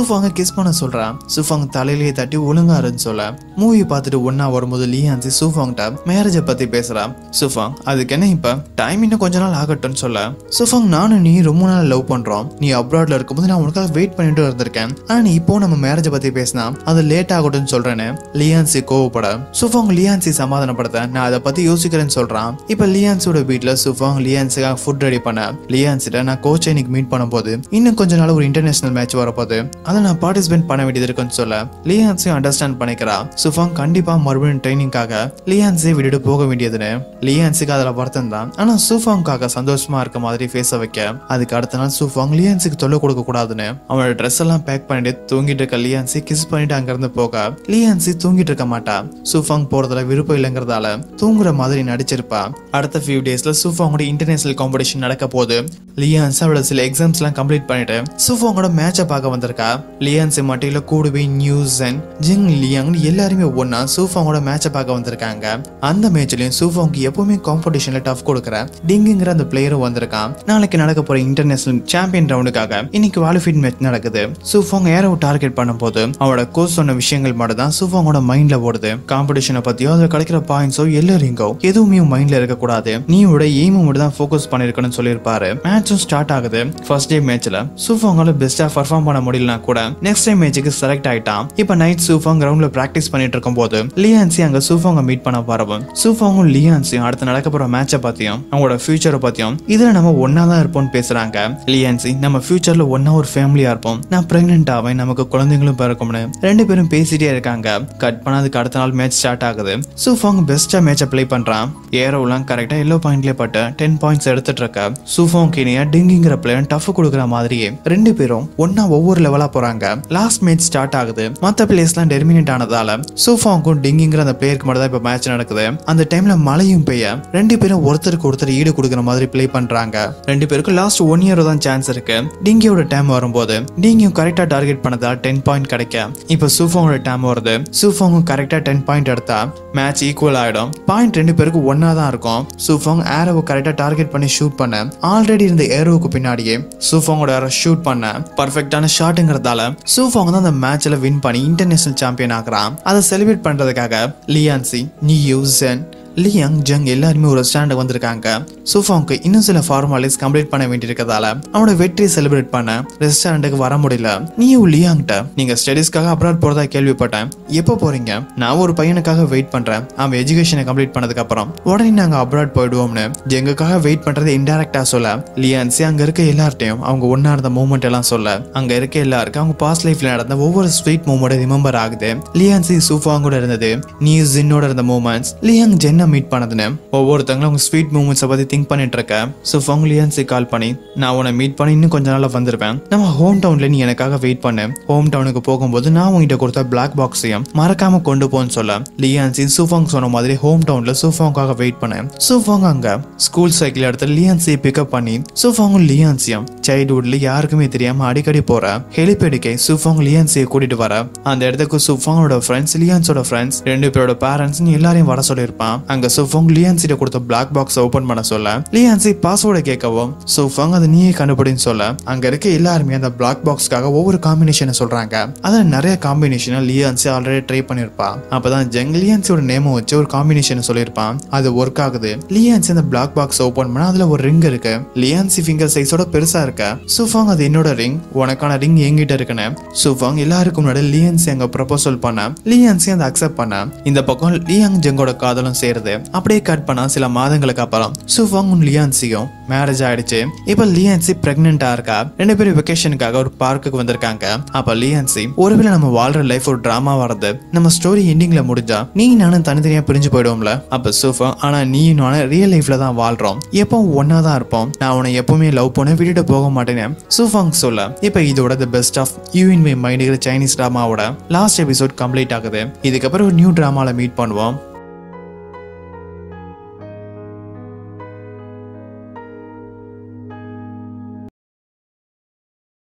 சூஃபாங்க கிஸ் பண்ண சொல்றான் சூஃபாங் தலையிலேயே தட்டி ஒழுங்கா இருன்னு சொல்ல மூவி பார்த்துட்டு ஒன்னா வரும்போது லியான்சி சூஃபாங்கிட்ட மேரேஜை பத்தி பேசுறான் சூஃபாங் அதுக்கு என்ன இப்ப டைம் இன்னும் கொஞ்ச நாள் ஆகட்டும்னு சொல்ல சூஃபாங் நானும் நீ ரொம்ப நாள் லவ் பண்றோம் நீ அப்ராட்ல இருக்கும்போது நான் உனக்காக வெயிட் பண்ணிட்டு இருந்திருக்கேன் ஆனா நீ இப்போ நம்ம மேரேஜை பத்தி பேசினா அது லேட் ஆகட்டும்னு சொல்றேன்னு லியான்சி கோவப்பட சூஃபாங் லியான்சி சமாதானப்படுத்த நான் அதை பத்தி யோசிக்கிறேன்னு சொல்றான் இப்ப லியான்சியோட வீட்ல சூஃபாங் லியான்ஸுக்காக ஃபுட் ரெடி பண்ண லியான்சிட்ட நான் கோச்சை இன்னைக்கு மீட் பண்ணும்போது இன்னும் கொஞ்ச நாள் ஒரு இன்டர்நேஷனல் மேட்ச் வரப்போகுது அதை நான் பார்ட்டிசிபேட் பண்ண வேண்டியது இருக்குன்னு சொல்ல லியான்ஸையும் அண்டர்ஸ்டாண்ட் பண்ணிக்கிறா சுஃபாங் கண்டிப்பா மறுபடியும் ட்ரைனிங்காக லியான்ஸை விட்டுட்டு போக வேண்டியதுன்னு லியான்ஸுக்கு அதுல வருத்தம் தான் ஆனா சூஃபாங்காக சந்தோஷமா இருக்க மாதிரி ஃபேஸ வைக்க அதுக்கு அடுத்த நாள் சூஃபாங் லியான்ஸுக்கு தொல்லை கொடுக்க கூடாதுன்னு அவனோட ட்ரெஸ் எல்லாம் பேக் பண்ணிட்டு தூங்கிட்டு இருக்க லியான்சி கிஸ் பண்ணிட்டு அங்கிருந்து போக லியான்சி தூங்கிட்டு இருக்க மாட்டா சூஃபாங் போறதுல விருப்பம் இல்லைங்கிறதால தூங்குற மாதிரி நடிச்சிருப்பா அடுத்த ஃபியூ டேஸ்ல சூஃபாங்கோட இன்டர்நேஷனல் காம்படிஷன் நடக்க போகுது லியான்ஸ் அவளோட சில எக்ஸாம்ஸ் எல்லாம் கம்ப்ளீட் பண்ணிட்டு சூஃபாங்கோட மேட்சை பார்க்க வந்திருக்கா லியான்ஸ் மட்டியில கூடவே நியூஸ் அண்ட் ஜிங் லியாங் எல்லாருமே ஒன்னா சூஃபாங்கோட மேட்சை பார்க்க வந்திருக்காங்க அந்த மேட்ச்லயும் சூஃபாங்க்கு எப்பவுமே காம்படிஷன்ல டஃப் கொடுக்குற டிங்குங்கிற அந்த பிளேயரும் வந்திருக்கான் நாளைக்கு நடக்க போற இன்டர்நேஷனல் சாம்பியன் ரவுண்டுக்காக இன்னைக்கு குவாலிஃபைட் மேட்ச் நடக்குது சூஃபாங் ஏரோ டார்கெட் பண்ணும்போது அவளோட கோச் சொன்ன விஷயங்கள் மட்டும் தான் சூஃபாங்கோட மைண்ட்ல ஓடுது காம்படிஷனை பத்தியோ அதுல கிடைக்கிற பாயிண்ட்ஸோ எல்லாரிங்கோ எதுவுமே மைண்ட்ல இருக்க கூடாது நீயோட எய்மை மட்டும் தான் ஃபோக்கஸ் பண்ணிருக்கணும்னு சொல்லியிருப்பாரு மேட்சும் ஸ்டார்ட் ஆகுது ஃபர்ஸ்ட் டே மேட்ச்ல சூஃபாங்கால பெஸ்டா பர்ஃபார்ம் பண்ண முடியலனா கூட நெக்ஸ்ட் டைம் மேட்சுக்கு செலக்ட் ஆயிட்டான் இப்ப நைட் சூஃபாங் கிரவுண்ட்ல பிராக்டிஸ் பண்ணிட்டு இருக்கும்போது லியான்சி அங்க சூஃபாங்க மீட் பண்ண வரவும் சூஃபாங்கும் லியான்சியும் அடுத்து நடக்க போற மேட்சை பத்தியும் அவங்களோட ஃபியூச்சரை பத்தியும் இதுல நம்ம ஒன்னா தான் இருப்போம்னு பேசுறாங்க லியான்சி நம்ம ஃபியூச்சர்ல ஒன்னா ஒரு ஃபேமிலியா இருப்போம் நான் பிரெக்னென்ட் ஆவேன் நமக்கு குழந்தைங்களும் பிறக்கும்னு ரெண்டு பேரும் பேசிட்டே இருக்காங்க கட் பண்ணதுக்கு அடுத்த நாள் மேட்ச் ஸ்டார்ட் ஆகுது சூஃபாங் பெஸ்டா மேட்சை ப்ளே பண்றான் ஏரோலாம் கரெக்டா எல்லோ பாயிண்ட்லயே பட்டு டென் பாயிண்ட்ஸ் எடுத்துட்டு இருக்க சூஃபாங் கினியா டிங்கிங்கிற பிளேயர் டஃப் கொடுக்குற மாதிரியே ரெண்டு பேரும் ஒன்னா ஒவ்வொரு லெவலா போறாங்க லாஸ்ட் மேட்ச் ஸ்டார்ட் ஆகுது மத்த பிளேஸ்லாம் டெர்மினேட் ஆனதால சூஃபாங்கும் டிங்கிங்கிற அந்த பிளேயருக்கு மட்டும் தான் இப்ப மேட்ச் நடக்குது அந்த டைம்ல மழையும் பெய்ய ரெண்டு பேரும் ஒருத்தருக்கு ஒருத்தர் ஈடு கொடுக்குற மாதிரி ப்ளே பண்றாங்க ரெண்டு பேருக்கும் லாஸ்ட் ஒன் இயர் தான் சான்ஸ் இருக்கு டிங்கியோட டைம் வரும்போது டிங்கியும் கரெக்டா டார்கெட் பண்ணதா டென் பாயிண்ட் கிடைக்க இப்ப சூஃபாங்கோட டைம் வருது சூஃபாங்கும் கரெக்டா டென் பாயிண்ட் எடுத்தா மேட்ச் ஈக்குவல் ஆயிடும் பாயிண்ட் ரெண்டு பேருக்கும் ஒன்னா தான் இருக்கும் சூஃபாங் ஏரோவை கரெக்டா டார்கெட் பண்ணி ஷூட் பண்ண ஆல்ரெடி இருந்த ஏரோவுக்கு பின்னாடியே சூஃபாங்கோட ஏரோ ஷூட் பண்ண பர்ஃபெக்டான ஷாட்டுங்கிறதால சூஃபாங் தான் அந்த மேட்ச்ல வின் பண்ணி இன்டர்நேஷனல் சாம்பியன் ஆகுறான் அதை செலிப்ரேட் பண்றதுக்காக லியான்சி நியூ ஜென் லியாங் ஜங் எல்லாருமே ஒரு ஸ்டாண்டுக்கு வந்திருக்காங்க சூஃபாங்க்கு இன்னும் சில ஃபார்மாலிட்டிஸ் கம்ப்ளீட் பண்ண வேண்டியிருக்கதால அவனோட வெற்றியை செலிப்ரேட் பண்ண ரெஸ்டாரண்ட்டுக்கு வர முடியல நீயும் லியாங்கிட்ட நீங்க ஸ்டடீஸ்க்காக அப்ராட் போறதா கேள்விப்பட்டேன் எப்போ போறீங்க நான் ஒரு பையனுக்காக வெயிட் பண்றேன் அவன் எஜுகேஷனை கம்ப்ளீட் பண்ணதுக்கு அப்புறம் உடனே நாங்க அப்ராட் போயிடுவோம்னு எங்களுக்காக வெயிட் பண்றது இன்டெரக்டா சொல்ல லியான்சி அங்க இருக்க எல்லார்ட்டையும் அவங்க ஒன்னா இருந்த மூமெண்ட் எல்லாம் சொல்ல அங்க இருக்க எல்லாருக்கும் அவங்க பாஸ்ட் லைஃப்ல நடந்த ஒவ்வொரு ஸ்வீட் மூமெண்ட் ரிமெம்பர் ஆகுது லியான்சி சூஃபாங்கோட இருந்தது நீ ஜின்னோட இருந்த மூமெண்ட்ஸ் லியாங் ஜென்னை மீட் பண்ணதுன்னு ஒவ்வொருத்தங்களும் அவங்க ஸ்வீட் மூமெண்ட்ஸை பத்தி திங்க் பண்ணிட்டு இருக்க சூஃபாங் லியான்சி கால் பண்ணி நான் உன்னை மீட் பண்ணி இன்னும் கொஞ்ச நாள்ல வந்திருப்பேன் நம்ம ஹோம் டவுன்ல நீ எனக்காக வெயிட் பண்ணு ஹோம் டவுனுக்கு போகும்போது நான் உங்ககிட்ட கொடுத்த பிளாக் பாக்ஸையும் மறக்காம கொண்டு போன்னு சொல்ல லியான்சி சூஃபாங் சொன்ன மாதிரி ஹோம் டவுன்ல சூஃபாங்காக வெயிட் பண்ணேன் சூஃபாங் அங்க ஸ்கூல் சைக்கிள் எடுத்து லியான்சியை பிக்கப் பண்ணி சூஃபாங்கும் லியான்சியும் சைல்ட்ஹுட்ல யாருக்குமே தெரியாம அடிக்கடி போற ஹெலிபேடுக்கை சூஃபாங் லியான்சியை கூட்டிட்டு வர அந்த இடத்துக்கு சூஃபாங்கோட ஃப்ரெண்ட்ஸ் லியான்ஸோட ஃப்ரெண்ட்ஸ் ரெண்டு பேரோட பேரண்ட்ஸ் எல்லாரையும் வர சொல்லியிருப்பான் அங்க சூஃபாங் லியான்சிட்ட கொடுத்த பிளாக் பாக்ஸ் ஓபன் பண்ண சொல்ல லியான்சி பாஸ்வேர்டை கேட்கவும் சூஃபாங் அதை நீயே கண்டுபிடின்னு சொல்ல அங்க இருக்க எல்லாருமே அந்த பிளாக் பாக்ஸ்க்காக ஒவ்வொரு காம்பினேஷனை சொல்றாங்க அதுல நிறைய காம்பினேஷனை லியான்சி ஆல்ரெடி ட்ரை பண்ணிருப்பான் அப்பதான் ஜங் லியான்சியோட நேமை வச்சு ஒரு காம்பினேஷன் சொல்லியிருப்பான் அது ஒர்க் ஆகுது லியான்சி அந்த பிளாக் பாக்ஸ் ஓபன் பண்ண அதுல ஒரு ரிங் இருக்கு லியான்சி ஃபிங்கர் சைஸோட பெருசா இருக்க சூஃபாங் அது என்னோட ரிங் உனக்கான ரிங் என்கிட்ட இருக்குன்னு சூஃபாங் எல்லாருக்கும் முன்னாடி லியான்சி அங்க ப்ரப்போசல் பண்ண லியான்சி அதை அக்செப்ட் பண்ண இந்த பக்கம் லியாங் ஜங்கோட காதலும் சேருது அப்படியே கட் பண்ணா சில மாதங்களுக்கு அப்புறம் சூஃபாங் லியான்சியும் மேரேஜ் ஆயிடுச்சு இப்ப லியான்சி பிரெக்னெண்டா இருக்கா ரெண்டு பேரும் வெக்கேஷனுக்காக ஒரு பார்க்குக்கு வந்திருக்காங்க அப்ப லியான்சி ஒருவேளை நம்ம வாழ்ற லைஃப் ஒரு டிராமா வரது நம்ம ஸ்டோரி எண்டிங்ல முடிஞ்சா நீ நானும் தனித்தனியா பிரிஞ்சு போயிடுவோம்ல அப்ப சூஃபா ஆனா நீ நானும் ரியல் லைஃப்ல தான் வாழ்றோம் எப்பவும் ஒன்னா தான் இருப்போம் நான் உன்னை எப்பவுமே லவ் பண்ண விட்டுட்டு போக மாட்டேன்னு சூஃபாங் சொல்ல இப்ப இதோட the best of you in my மைண்டுங்கிற சைனீஸ் டிராமாவோட லாஸ்ட் எபிசோட் கம்ப்ளீட் ஆகுது இதுக்கப்புறம் ஒரு நியூ டிராமால மீட் பண்ணுவோம்